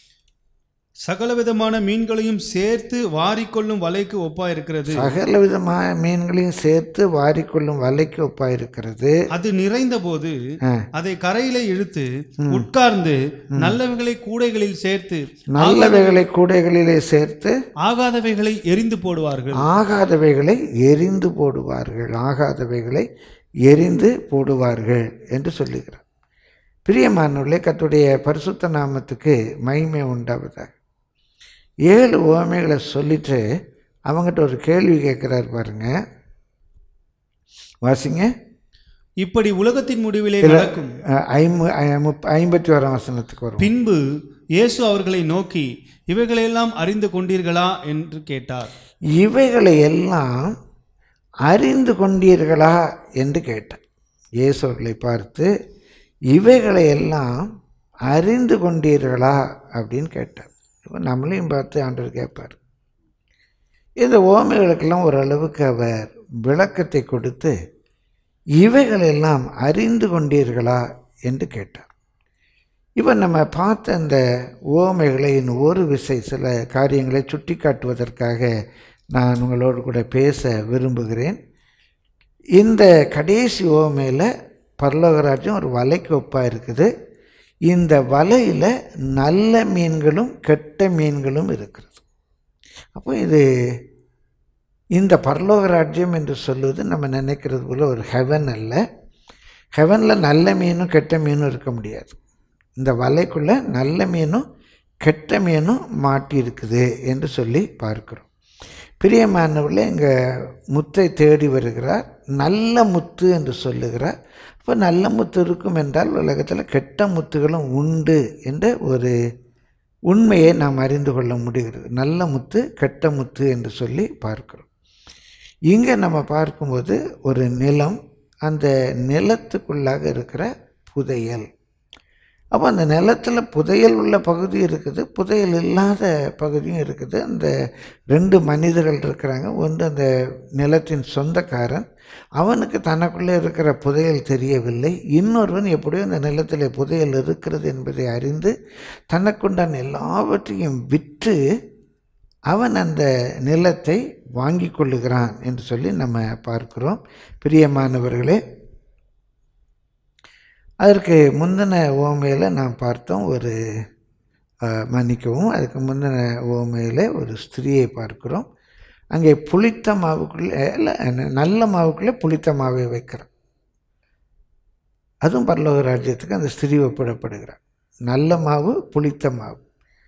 சகல விதமான மீன்களையும் சேர்த்து வாரிக்கொள்ளும் வலைக்கு ஒப்பாயிருக்கிறது சகல விதமான மீன்களையும் சேர்த்து வாரிக்கொள்ளும் வலைக்கு ஒப்பா இருக்கிறது அது நிறைந்த போது ஆ. அதை கரையில இழுத்து உட்கார்ந்து நல்லவைகளை கூடைகளில் சேர்த்து நல்லவைகளை கூடைகளிலே சேர்த்து ஆகாதவைகளை எரிந்து போடுவார்கள் ஆகாதவைகளை எரிந்து போடுவார்கள் ஆகாதவைகளை எரிந்து போடுவார்கள் என்று சொல்லுகிறார் பிரியமானவர்களே கத்துடைய பரிசுத்த நாமத்துக்கு மகிமை உண்டாவதாக ஏழு உவமைகளை சொல்லிட்டு அவங்ககிட்ட ஒரு கேள்வி கேட்குறாரு பாருங்க வாசிங்க இப்படி உலகத்தின் முடிவிலே நடக்கும் அஹ், ஐம்பு ஐ- முப்ப- ஐம்பத்தி ஓராம் வசனத்துக்கு வரும் பின்பு இயேசு அவர்களை நோக்கி இவைகளையெல்லாம் அறிந்து கொண்டீர்களா என்று கேட்டார் இவைகளை எல்லாம் அறிந்து கொண்டீர்களா என்று கேட்டார் இயேசு அவர்களை பார்த்து இவைகளை எல்லாம் அறிந்து கொண்டீர்களா அப்படின்னு கேட்டார் இப்போ நம்மளையும் பார்த்து ஆண்டவர் கேட்பார் இந்த ஓமைகளுக்கெல்லாம் ஓரளவுக்கு அவர் விளக்கத்தை கொடுத்து இவைகளெல்லாம் அறிந்து கொண்டீர்களா என்று கேட்டார் இப்போ நம்ம பார்த்த அந்த ஓமைகளை இன்னும் ஒரு விசை சில காரியங்களை சுட்டி காட்டுவதற்காக நான் உங்களோடு கூட பேச விரும்புகிறேன் இந்த கடைசி ஓமையில் பரலோகராஜ்யம் ஒரு வலைக்கு ஒப்பாக இருக்குது இந்த வலையில் நல்ல மீன்களும் கெட்ட மீன்களும் இருக்கிறது அப்போ இது இந்த பரலோக ராஜ்யம் என்று சொல்லுவது நம்ம நினைக்கிறது போல ஒரு ஹெவன் அல்ல ஹெவனில் நல்ல மீனும் கெட்ட மீனும் இருக்க முடியாது இந்த வலைக்குள்ளே நல்ல மீனும் கெட்ட மீனும் மாட்டி இருக்குது என்று சொல்லி பார்க்கிறோம் பிரியமானவர்களே இங்கே முத்தை தேடி வருகிறார் நல்ல முத்து என்று சொல்லுகிறார் அப்போ நல்ல முத்து இருக்கும் என்றால் உலகத்தில் கெட்ட முத்துகளும் உண்டு என்ற ஒரு உண்மையை நாம் அறிந்து கொள்ள முடிகிறது நல்ல முத்து கெட்ட முத்து என்று சொல்லி பார்க்கிறோம் இங்கே நம்ம பார்க்கும்போது ஒரு நிலம் அந்த நிலத்துக்குள்ளாக இருக்கிற புதையல் அப்போ அந்த நிலத்தில் புதையல் உள்ள பகுதி இருக்குது புதையல் இல்லாத பகுதியும் இருக்குது அந்த ரெண்டு மனிதர்கள் இருக்கிறாங்க ஒன்று அந்த நிலத்தின் சொந்தக்காரன் அவனுக்கு தனக்குள்ளே இருக்கிற புதையல் தெரியவில்லை இன்னொருவன் எப்படியோ அந்த நிலத்தில் புதையல் இருக்கிறது என்பதை அறிந்து தனக்குண்டான எல்லாவற்றையும் விற்று அவன் அந்த நிலத்தை வாங்கி கொள்ளுகிறான் என்று சொல்லி நம்ம பார்க்கிறோம் பிரியமானவர்களே அதற்கு முந்தின ஓமையில் நாம் பார்த்தோம் ஒரு அஹ், மன்னிக்கவும் அதுக்கு முந்தின ஓமையில் ஒரு ஸ்திரியை பார்க்கிறோம் அங்கே புளித்த மாவுக்குள்ளே இல்லை நல்ல மாவுக்குள்ளே புளித்த மாவை வைக்கிறான் அதுவும் பரலோக ராஜ்யத்துக்கு அந்த ஸ்திரீ ஒப்பிடப்படுகிறார் நல்ல மாவு புளித்த மாவு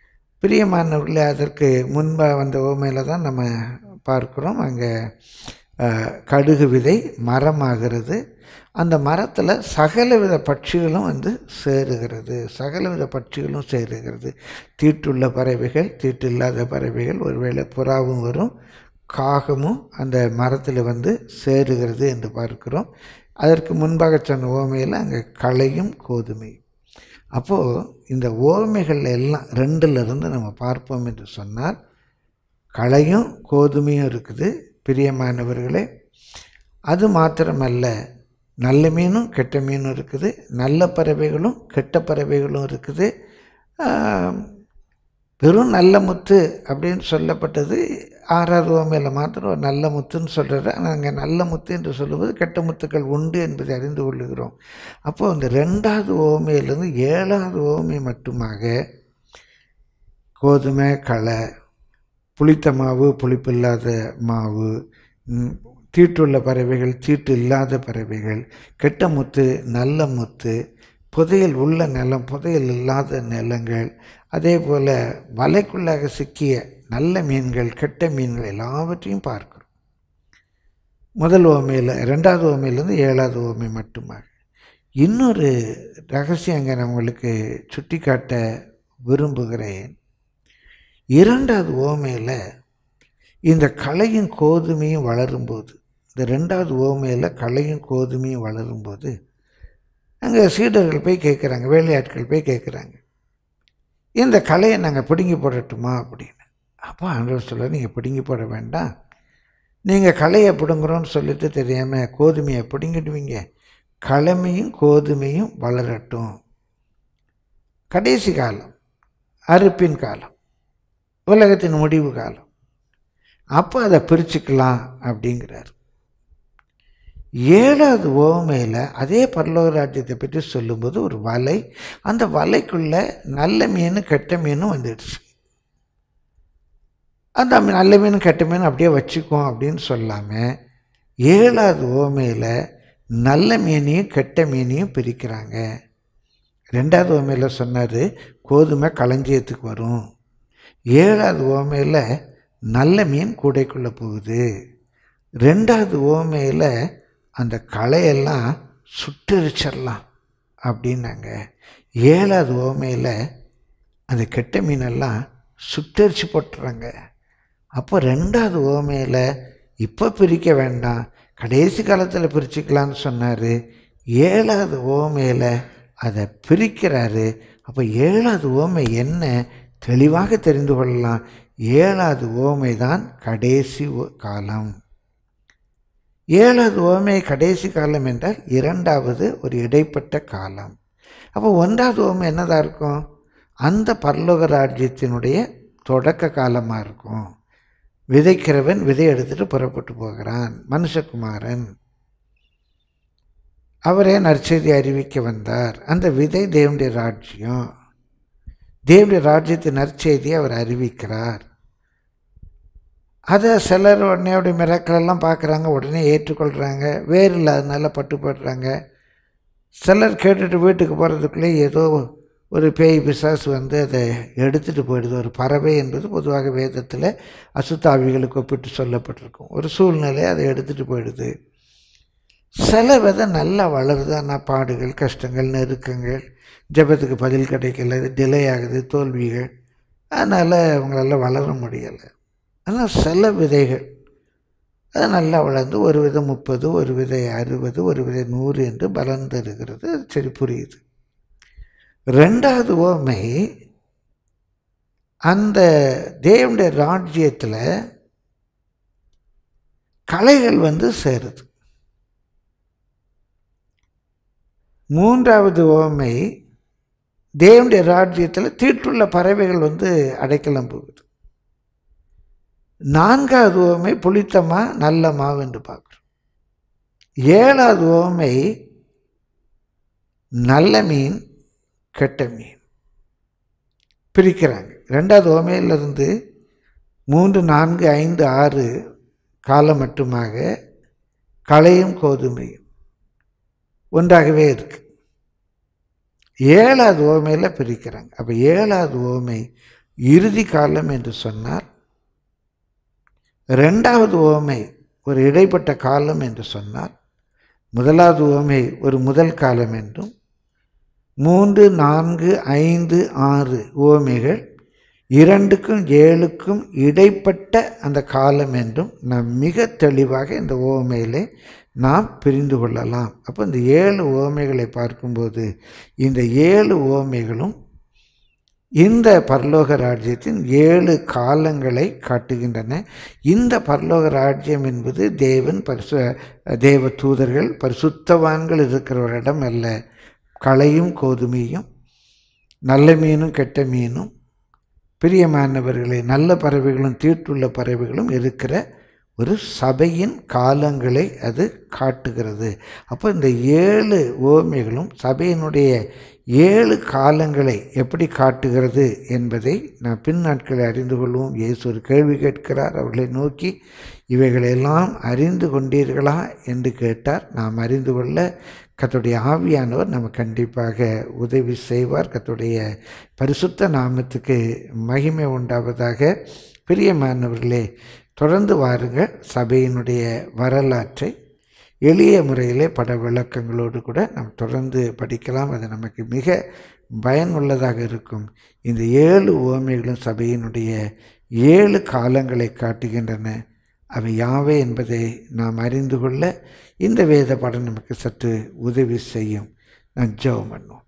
பிரியமானவர்களே அதற்கு முன்பாக வந்த ஓமையில் தான் நம்ம பார்க்குறோம் அங்கே அஹ், கடுகு விதை மரமாகிறது அந்த மரத்தில் சகலவித பட்சிகளும் வந்து சேருகிறது சகலவித பட்சிகளும் சேருகிறது தீட்டுள்ள பறவைகள் தீட்டு இல்லாத பறவைகள் ஒருவேளை புறாவும் வரும் காகமும் அந்த மரத்தில் வந்து சேருகிறது என்று பார்க்கிறோம் அதற்கு முன்பாக சொன்ன ஓமையில் அங்கே களையும் கோதுமையும் அப்போது இந்த ஓமைகள் எல்லாம் ரெண்டுலேருந்து நம்ம பார்ப்போம் என்று சொன்னால் களையும் கோதுமையும் இருக்குது பிரியமானவர்களே அது மாத்திரமல்ல நல்ல மீனும் கெட்ட மீனும் இருக்குது நல்ல பறவைகளும் கெட்ட பறவைகளும் இருக்குது ஆம், வெறும் நல்ல முத்து அப்படின்னு சொல்லப்பட்டது ஆறாவது ஓமையில் மாத்திரம் ஒரு நல்ல முத்துன்னு சொல்கிறாரு ஆனால் அங்கே நல்ல முத்து என்று சொல்லும்போது கெட்ட முத்துக்கள் உண்டு என்பதை அறிந்து கொள்ளுகிறோம் அப்போது அந்த ரெண்டாவது ஓமையிலிருந்து ஏழாவது ஓமை மட்டுமாக கோதுமை களை புளித்த மாவு புளிப்பில்லாத மாவு ம், தீட்டுள்ள பறவைகள் தீட்டு இல்லாத பறவைகள் கெட்ட முத்து நல்ல முத்து புதையல் உள்ள நிலம் புதையல் இல்லாத நிலங்கள் அதே போல் வலைக்குள்ளாக சிக்கிய நல்ல மீன்கள் கெட்ட மீன்கள் எல்லாவற்றையும் பார்க்கிறோம் முதல் ஓமையில் ரெண்டாவது ஓமையிலேருந்து ஏழாவது ஓமை மட்டுமாக இன்னொரு ரகசியம் அங்கே நான் உங்களுக்கு சுட்டி காட்ட விரும்புகிறேன் இரண்டாவது ஓமையில் இந்த களையும் கோதுமையும் வளரும்போது இந்த ரெண்டாவது ஓமையில் களையும் கோதுமையும் வளரும்போது அங்கே சீடர்கள் போய் கேட்குறாங்க வேலையாட்கள் போய் கேட்குறாங்க இந்த களையை நாங்கள் பிடுங்கி போடட்டுமா அப்படின்னு அப்போ ஆண்டவர் சொல்ல நீங்கள் பிடுங்கி போட வேண்டாம் நீங்கள் களையை பிடுங்குறோன்னு சொல்லிட்டு தெரியாமல் கோதுமையை பிடுங்கிடுவீங்க களைமையும் கோதுமையும் வளரட்டும் கடைசி காலம் அறுப்பின் காலம் உலகத்தின் முடிவு காலம் அப்போ அதை பிரிச்சுக்கலாம் அப்படிங்கிறார் ஏழாவது ஓமையில் அதே பரலோக ராஜ்யத்தை பற்றி சொல்லும்போது ஒரு வலை அந்த வலைக்குள்ளே நல்ல மீன் கெட்ட மீனும் வந்துடுச்சு அந்த மீ- நல்ல மீன் கெட்ட மீன் அப்படியே வச்சுக்குவோம் அப்படின்னு சொல்லாமல் ஏழாவது ஓமையில் நல்ல மீனையும் கெட்ட மீனையும் பிரிக்கிறாங்க ரெண்டாவது ஓமையில் சொன்னார் கோதுமை களஞ்சியத்துக்கு வரும் ஏழாவது ஓமையில் நல்ல மீன் கூடைக்குள்ளே போகுது ரெண்டாவது ஓமையில் அந்த களையெல்லாம் சுட்டரிச்சிடலாம் அப்படின்னாங்க ஏழாவது ஓமையில் அந்த கெட்ட மீனெல்லாம் சுட்டரிச்சு போட்டுறாங்க அப்போ ரெண்டாவது ஓமையில் இப்போ பிரிக்க வேண்டாம் கடைசி காலத்தில் பிரிச்சுக்கலான்னு சொன்னார் ஏழாவது ஓமையில் அதை பிரிக்கிறாரு அப்போ ஏழாவது ஓமை என்ன தெளிவாக தெரிந்து கொள்ளலாம் ஏழாவது ஓமை தான் கடைசி ஓ- காலம் ஏழாவது ஓமை கடைசி காலம் என்றால் இரண்டாவது ஒரு இடைப்பட்ட காலம் அப்போ ஒன்றாவது ஓமை என்னதாக இருக்கும் அந்த பரலோக ராஜ்யத்தினுடைய தொடக்க காலமாக இருக்கும் விதைக்கிறவன் விதை எடுத்துட்டு புறப்பட்டு போகிறான் மனுஷகுமாரன் அவரே நற்செய்தி அறிவிக்க வந்தார் அந்த விதை தேவனுடைய ராஜ்யம் தேவனுடைய ராஜ்யத்தின் நற்செய்தியை அவர் அறிவிக்கிறார் அதை சிலர் உடனே அப்படி மிராக்களெல்லாம் பார்க்குறாங்க உடனே ஏற்றுக்கொள்கிறாங்க வேறு இல்லாதனால பட்டுப்படுறாங்க சிலர் கேட்டுட்டு வீட்டுக்கு போகிறதுக்குள்ளே ஏதோ ஒரு பேய் பிசாசு வந்து அதை எடுத்துகிட்டு போயிடுது ஒரு பறவை என்பது பொதுவாக வேதத்தில் அசுத்தாவிகளுக்கு ஒப்பிட்டு சொல்லப்பட்டிருக்கும் ஒரு சூழ்நிலை அதை எடுத்துகிட்டு போயிடுது சில விதை நல்லா வளருது ஆனால் பாடுகள் கஷ்டங்கள் நெருக்கங்கள் ஜெபத்துக்கு பதில் கிடைக்கல இது டிலே ஆகுது தோல்விகள் அதனால் அவங்களால வளர முடியலை ஆனால் சில விதைகள் அது நல்லா வளர்ந்து ஒரு விதை முப்பது ஒரு விதை அறுபது ஒரு விதை நூறு என்று பலன் தருகிறது அது சரி புரியுது ரெண்டாவது ஓமை அந்த தேவனுடைய ராஜ்யத்தில் கலைகள் வந்து சேருது மூன்றாவது ஓமை தேவனுடைய ராஜ்யத்தில் தீட்டுள்ள பறவைகள் வந்து அடைக்கலம் போகுது நான்காவது ஓமை புளித்தமா நல்ல மாவு என்று பார்க்குறோம் ஏழாவது ஓமை நல்ல மீன் கெட்ட மீன் பிரிக்கிறாங்க ரெண்டாவது ஓமையிலிருந்து மூன்று நான்கு ஐந்து ஆறு காலம் மட்டுமாக களையும் கோதுமையும் ஒன்றாகவே இருக்கு ஏழாவது ஓமையில் பிரிக்கிறாங்க அப்போ ஏழாவது ஓமை இறுதி காலம் என்று சொன்னால் ரெண்டாவது ஓமை ஒரு இடைப்பட்ட காலம் என்று சொன்னார் முதலாவது உவமை ஒரு முதல் காலம் என்றும் மூன்று நான்கு ஐந்து ஆறு உவமைகள் இரண்டுக்கும் ஏழுக்கும் இடைப்பட்ட அந்த காலம் என்றும் நாம் மிக தெளிவாக இந்த உவமையிலே நாம் பிரிந்து கொள்ளலாம் அப்போ இந்த ஏழு உவமைகளை பார்க்கும்போது இந்த ஏழு உவமைகளும் இந்த பரலோக ராஜ்யத்தின் ஏழு காலங்களை காட்டுகின்றன இந்த பரலோக ராஜ்யம் என்பது தேவன் பரிசு தேவ தூதர்கள் பரிசுத்தவான்கள் இருக்கிற ஒரு இடம் அல்ல களையும் கோதுமையும் நல்ல மீனும் கெட்ட மீனும் பிரியமானவர்களே நல்ல பறவைகளும் தீட்டுள்ள பறவைகளும் இருக்கிற ஒரு சபையின் காலங்களை அது காட்டுகிறது அப்போ இந்த ஏழு ஓமைகளும் சபையினுடைய ஏழு காலங்களை எப்படி காட்டுகிறது என்பதை நான் பின் நாட்களில் அறிந்து கொள்வோம் இயேசு ஒரு கேள்வி கேட்கிறார் அவர்களை நோக்கி இவைகளெல்லாம் அறிந்து கொண்டீர்களா என்று கேட்டார் நாம் அறிந்து கொள்ள கத்துடைய ஆவியானவர் நம்ம கண்டிப்பாக உதவி செய்வார் கத்துடைய பரிசுத்த நாமத்துக்கு மகிமை உண்டாவதாக பிரியமானவர்களே தொடர்ந்து வாருங்கள் சபையினுடைய வரலாற்றை எளிய முறையிலே பட விளக்கங்களோடு கூட நாம் தொடர்ந்து படிக்கலாம் அது நமக்கு மிக பயனுள்ளதாக இருக்கும் இந்த ஏழு உவமைகளும் சபையினுடைய ஏழு காலங்களை காட்டுகின்றன அவை யாவை என்பதை நாம் அறிந்து கொள்ள இந்த வேத பாடம் நமக்கு சற்று உதவி செய்யும் நான் ஜெபம் பண்ணுவோம்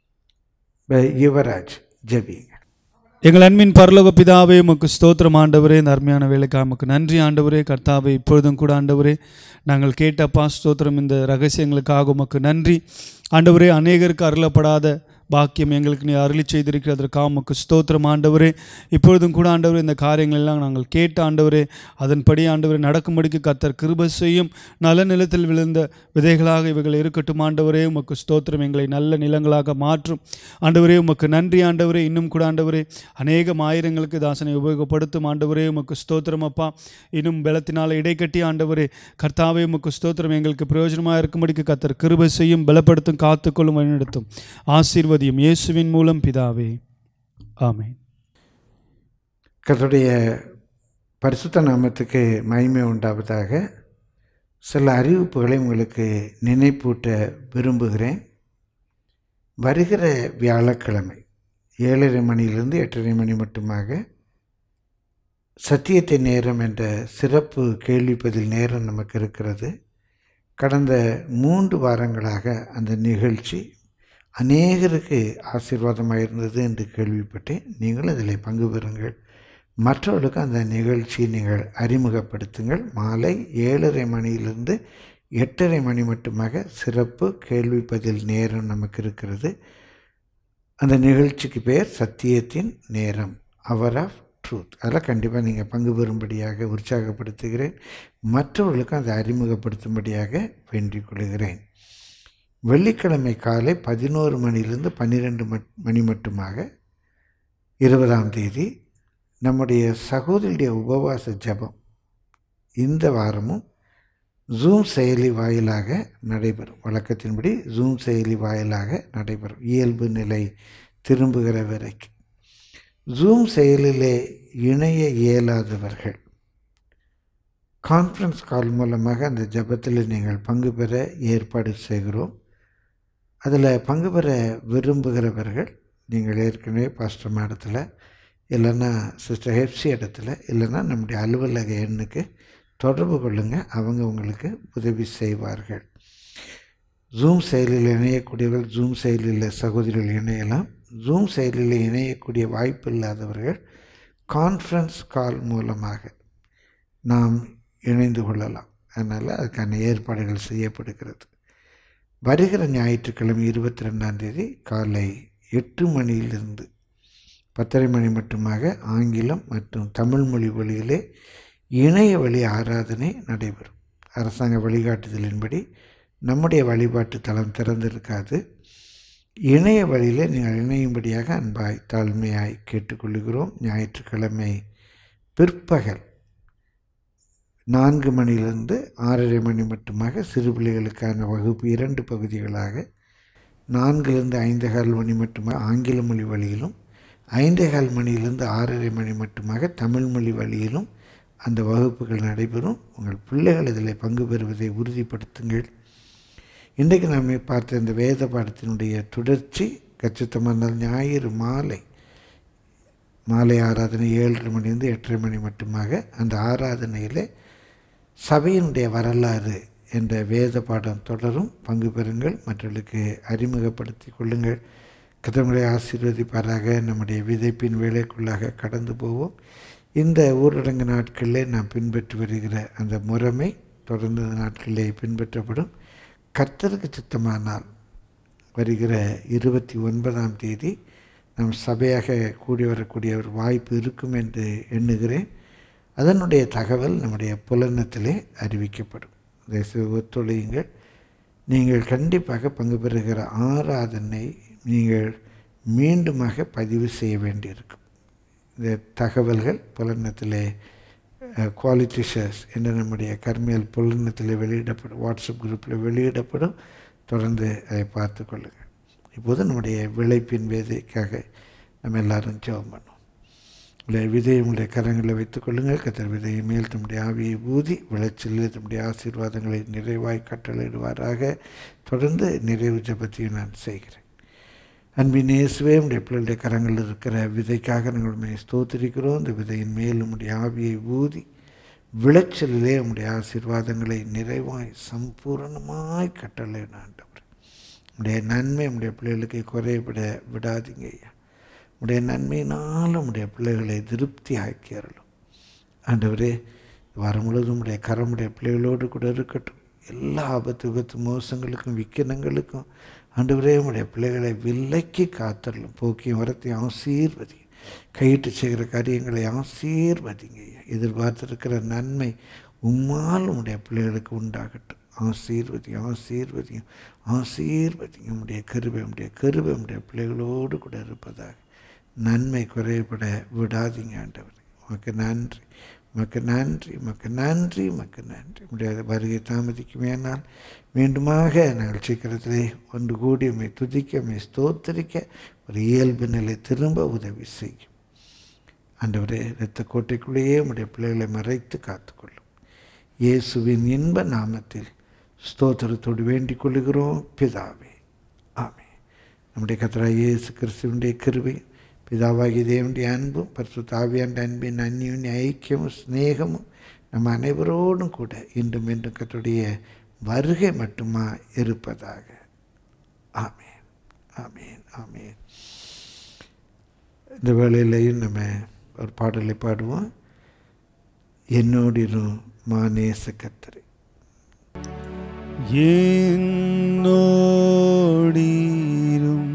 ப- யுவராஜ் ஜெபிங்க எங்கள் அன்பின் பரலோக பிதாவே உமக்கு ஸ்தோத்திரம் ஆண்டவரே இந்த அருமையான வேலைக்காக உமக்கு நன்றி ஆண்டவரே கர்த்தாவே இப்பொழுதும் கூட ஆண்டவரே நாங்கள் கேட்டப்பா ஸ்தோத்திரம் இந்த ரகசியங்களுக்காக உமக்கு நன்றி ஆண்டவரே அநேகருக்கு அருளப்படாத பாக்கியம் எங்களுக்கு நீ அருளி செய்திருக்கிறதற்காக உமக்கு ஸ்தோத்திரம் ஆண்டவரே இப்பொழுதும் கூட ஆண்டவரே இந்த காரியங்கள் எல்லாம் நாங்கள் கேட்ட ஆண்டவரே அதன்படி ஆண்டவரே நடக்கும்படிக்கு கத்தர் கிருபை செய்யும் நல்ல நிலத்தில் விழுந்த விதைகளாக இவைகள் இருக்கட்டும் ஆண்டவரே உமக்கு ஸ்தோத்திரம் எங்களை நல்ல நிலங்களாக மாற்றும் ஆண்டவரே உமக்கு நன்றி ஆண்டவரே இன்னும் கூட ஆண்டவரே அநேகம் ஆயிரங்களுக்கு தாசனை உபயோகப்படுத்தும் ஆண்டவரே உமக்கு ஸ்தோத்திரம் அப்பா இன்னும் பலத்தினால் இடைக்கட்டி ஆண்டவரே கர்த்தாவே உமக்கு ஸ்தோத்திரம் எங்களுக்கு பிரயோஜனமாக இருக்கும்படிக்கு கத்தர் கிருபை செய்யும் பலப்படுத்தும் காத்துக்கொள்ளும் வழிநடத்தும் ஆசீர்வதியும் இயேசுவின் மூலம் பிதாவே ஆமென் கர்த்தருடைய பரிசுத்த நாமத்துக்கு மகிமை உண்டாவதாக சில அறிவிப்புகளை உங்களுக்கு நினைப்பூட்ட விரும்புகிறேன் வருகிற வியாழக்கிழமை ஏழரை மணியிலிருந்து எட்டரை மணி மட்டுமாக சத்தியத்தை நேரம் என்ற சிறப்பு கேள்வி பதில் நேரம் நமக்கு இருக்கிறது கடந்த மூன்று வாரங்களாக அந்த நிகழ்ச்சி அநேகருக்கு ஆசீர்வாதமாக இருந்தது என்று கேள்விப்பட்டேன் நீங்கள் அதில் பங்கு பெறுங்கள் மற்றவர்களுக்கு அந்த நிகழ்ச்சியை நீங்கள் அறிமுகப்படுத்துங்கள் மாலை ஏழரை மணியிலிருந்து எட்டரை மணி மட்டுமாக சிறப்பு கேள்வி பதில் நேரம் நமக்கு இருக்கிறது அந்த நிகழ்ச்சிக்கு பெயர் சத்தியத்தின் நேரம் அவர் ஆஃப் ட்ரூத் அதெல்லாம் கண்டிப்பாக நீங்கள் பங்கு பெறும்படியாக உற்சாகப்படுத்துகிறேன் மற்றவர்களுக்கும் அதை அறிமுகப்படுத்தும்படியாக வேண்டிக் கொள்கிறேன் வெள்ளிக்கிழமை காலை பதினோரு மணியிலிருந்து பன்னிரெண்டு மட் மணி மட்டுமாக இருபதாம் தேதி நம்முடைய சகோதரியுடைய உபவாச ஜெபம் இந்த வாரமும் ஜூம் செயலி வாயிலாக நடைபெறும் வழக்கத்தின்படி ஜூம் செயலி வாயிலாக நடைபெறும் இயல்பு நிலை திரும்புகிற வரைக்கும் ஜூம் செயலிலே இணைய இயலாதவர்கள் கான்ஃபரன்ஸ் கால் மூலமாக அந்த ஜெபத்தில் நீங்கள் பங்கு பெற ஏற்பாடு செய்கிறோம் அதில் பங்கு பெற விரும்புகிறவர்கள் நீங்கள் ஏற்கனவே பாஸ்டர் மேடத்தில் இல்லைன்னா சிஸ்டர் ஹெப்சி இடத்துல இல்லைன்னா நம்முடைய அலுவலக எண்ணுக்கு தொடர்பு கொள்ளுங்கள் அவங்க உங்களுக்கு உதவி செய்வார்கள் ஜூம் செயலில் இணையக்கூடியவர்கள் ஜூம் செயலில் சகோதரிகள் இணையலாம் ஜூம் செயலில் இணையக்கூடிய வாய்ப்பு இல்லாதவர்கள் கான்ஃபரன்ஸ் கால் மூலமாக நாம் இணைந்து கொள்ளலாம் அதனால் அதுக்கான ஏற்பாடுகள் செய்யப்படுகிறது வருகிற ஞாயிற்றுக்கிழமை இருபத்தி ரெண்டாம் தேதி காலை எட்டு மணியிலிருந்து பத்தரை மணி மட்டுமாக ஆங்கிலம் மற்றும் தமிழ் மொழி வழியிலே இணைய வழி ஆராதனை நடைபெறும் அரசாங்க வழிகாட்டுதலின்படி நம்முடைய வழிபாட்டு தளம் திறந்திருக்காது இணைய வழியிலே நீங்கள் இணையும்படியாக அன்பாய் தாழ்மையாய் கேட்டுக்கொள்கிறோம் ஞாயிற்றுக்கிழமை பிற்பகல் நான்கு மணியிலிருந்து ஆறரை மணி மட்டுமாக சிறு பிள்ளைகளுக்கான வகுப்பு இரண்டு பகுதிகளாக நான்கிலிருந்து ஐந்து கால் மணி மட்டுமாக ஆங்கில மொழி வழியிலும் ஐந்தே கால் மணியிலிருந்து ஆறரை மணி மட்டுமாக தமிழ் மொழி வழியிலும் அந்த வகுப்புகள் நடைபெறும் உங்கள் பிள்ளைகள் இதில் பங்கு பெறுவதை உறுதிப்படுத்துங்கள் இன்றைக்கு நாம் பார்த்த இந்த வேத பாடத்தினுடைய தொடர்ச்சி கச்சித்தமான ஞாயிறு மாலை மாலை ஆராதனை ஏழரை மணிலேருந்து எட்டரை மணி மட்டுமாக அந்த ஆராதனையில் சபையினுடைய வரலாறு என்ற வேத பாடம் தொடரும் பங்கு பெறுங்கள் மற்றவர்களுக்கு அறிமுகப்படுத்தி கொள்ளுங்கள் கதவுகளை ஆசீர்வதிப்பாராக நம்முடைய விதைப்பின் வேலைக்குள்ளாக கடந்து போவோம் இந்த ஊரடங்கு நாட்களில் நாம் பின்பற்றி வருகிற அந்த முறைமை தொடர்ந்து இந்த நாட்களிலே பின்பற்றப்படும் கர்த்தருக்கு சித்தமானால் வருகிற இருபத்தி ஒன்பதாம் தேதி நம் சபையாக கூடி வரக்கூடிய ஒரு வாய்ப்பு இருக்கும் என்று எண்ணுகிறேன் அதனுடைய தகவல் நம்முடைய புலனத்திலே அறிவிக்கப்படும் இதை சு- ஒத்துழையுங்கள் நீங்கள் கண்டிப்பாக பங்கு பெறுகிற ஆராதனை நீங்கள் மீண்டுமாக பதிவு செய்ய வேண்டியிருக்கும் இந்த தகவல்கள் புலனத்திலே குவாலிட்டி ஷேர்ஸ் என்ற நம்முடைய கர்மியல் புலனத்தில் வெளியிடப்படும் வாட்ஸ்அப் குரூப்பில் வெளியிடப்படும் தொடர்ந்து அதை பார்த்து கொள்ளுங்கள் இப்போது நம்முடைய விளைப்பின் வேதைக்காக நம்ம எல்லாரும் ஜெபம் பண்ணுவோம் உடைய விதையை உங்களுடைய கரங்களில் வைத்துக் கொள்ளுங்கள் கத்தர் விதையை மேல் தம்முடைய ஆவியை ஊதி விளைச்சலில் தம்முடைய ஆசீர்வாதங்களை நிறைவாய் கட்டளையிடுவாராக தொடர்ந்து நிறைவு ஜெபத்தையும் நான் செய்கிறேன் அன்பின் இயேசுவே உடைய பிள்ளைகளுடைய கரங்களில் இருக்கிற விதைக்காக நாங்கள் உண்மையை ஸ்தோத்திரிக்கிறோம் இந்த விதையின் மேல் உம்முடைய ஆவியை ஊதி விளைச்சலிலே உம்முடைய ஆசீர்வாதங்களை நிறைவாய் சம்பூரணமாய் கட்டளையிட ஆண்டவர் உடைய நன்மை உடைய பிள்ளைகளுக்கு குறைபட விடாதீங்க ஐயா உடைய நன்மையினால் உடைய பிள்ளைகளை திருப்தி ஆக்கியறலும் ஆண்டவரே வர முழுவதும் உடைய கரமுடைய பிள்ளைகளோடு கூட இருக்கட்டும் எல்லா ஆபத்து விபத்து மோசங்களுக்கும் விக்கினங்களுக்கும் ஆண்டவரே உடைய பிள்ளைகளை விலைக்கு காத்தரலும் போக்கியும் வரத்தையும் ஆசீர்வதி கையிட்டு செய்கிற காரியங்களை ஆசீர்வதிங்க ஐயா. எதிர்பார்த்திருக்கிற நன்மை உம்மால் உடைய பிள்ளைகளுக்கு உண்டாகட்டும் ஆசீர்வதி ஆசீர்வதியும் ஆசீர்வதியும் உடைய கருவை உடைய கருவை உடைய பிள்ளைகளோடு கூட இருப்பதாக நன்மை குறைபட விடாதீங்க ஆண்டவர் உமக்கு நன்றி உமக்கு நன்றி உமக்கு நன்றி உமக்கு நன்றி உடைய வருகை தாமதிக்குமேனால் மீண்டுமாக நாங்கள் சீக்கிரத்திலே ஒன்று கூடி உம்மை துதிக்க உம்மை ஸ்தோத்தரிக்க ஒரு இயல்பு நிலை திரும்ப உதவி செய்யும் ஆண்டவரே இரத்த கோட்டைக்குள்ளேயே உடைய பிள்ளைகளை மறைத்து காத்துக்கொள்ளும் இயேசுவின் இன்ப நாமத்தில் ஸ்தோத்திரத்தோடு வேண்டிக் கொள்ளுகிறோம் பிதாவே ஆமே நம்முடைய கத்தராய் இயேசு கிறிஸ்துவனுடைய கிருபை பிதாவாகிய தேவனுடைய அன்பும் பரிசுத்த ஆவியாண்ட அன்பின் அந்நியும் ஐக்கியமும் சிநேகமும் நம்ம அனைவரோடும் கூட இன்றும் இன்றும் கர்த்தருடைய வருகை மட்டுமா இருப்பதாக ஆமேன் ஆமேன் ஆமேன் இந்த வேளையிலையும் நம்ம ஒரு பாடலை பாடுவோம் என்னோடிரும் மானேச கத்தரை என்னோடீரும்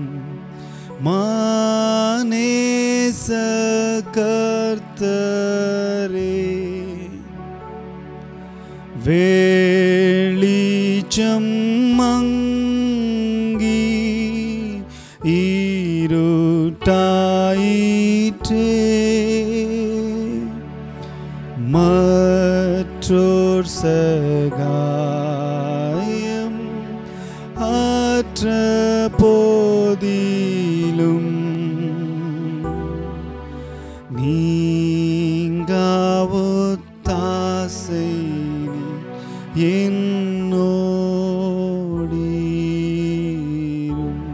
மானேச கர்த்தரே வெளிச்சம் மங்கி இருட்டாயிற்றே மற்றோர் சகாயம் ஆற்ற போதிலும் நீங்காவொத்தாசை என்னோடீரும்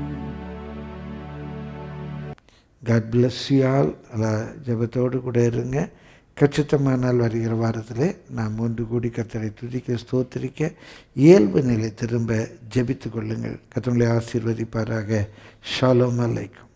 காட் பிளஸ் யூ ஆல் ஜபத்தோடு கூட இருங்க கச்சித்தமானால் வருகிற வாரத்தில் நாம் ஒன்று கூடி கத்தரை துதிக்க ஸ்தோத்திரிக்க இயல்பு நிலை திரும்ப ஜெபித்து கொள்ளுங்கள் கத்தங்களை ஆசீர்வதிப்பாராக ஷாலோம் அலைக்கும்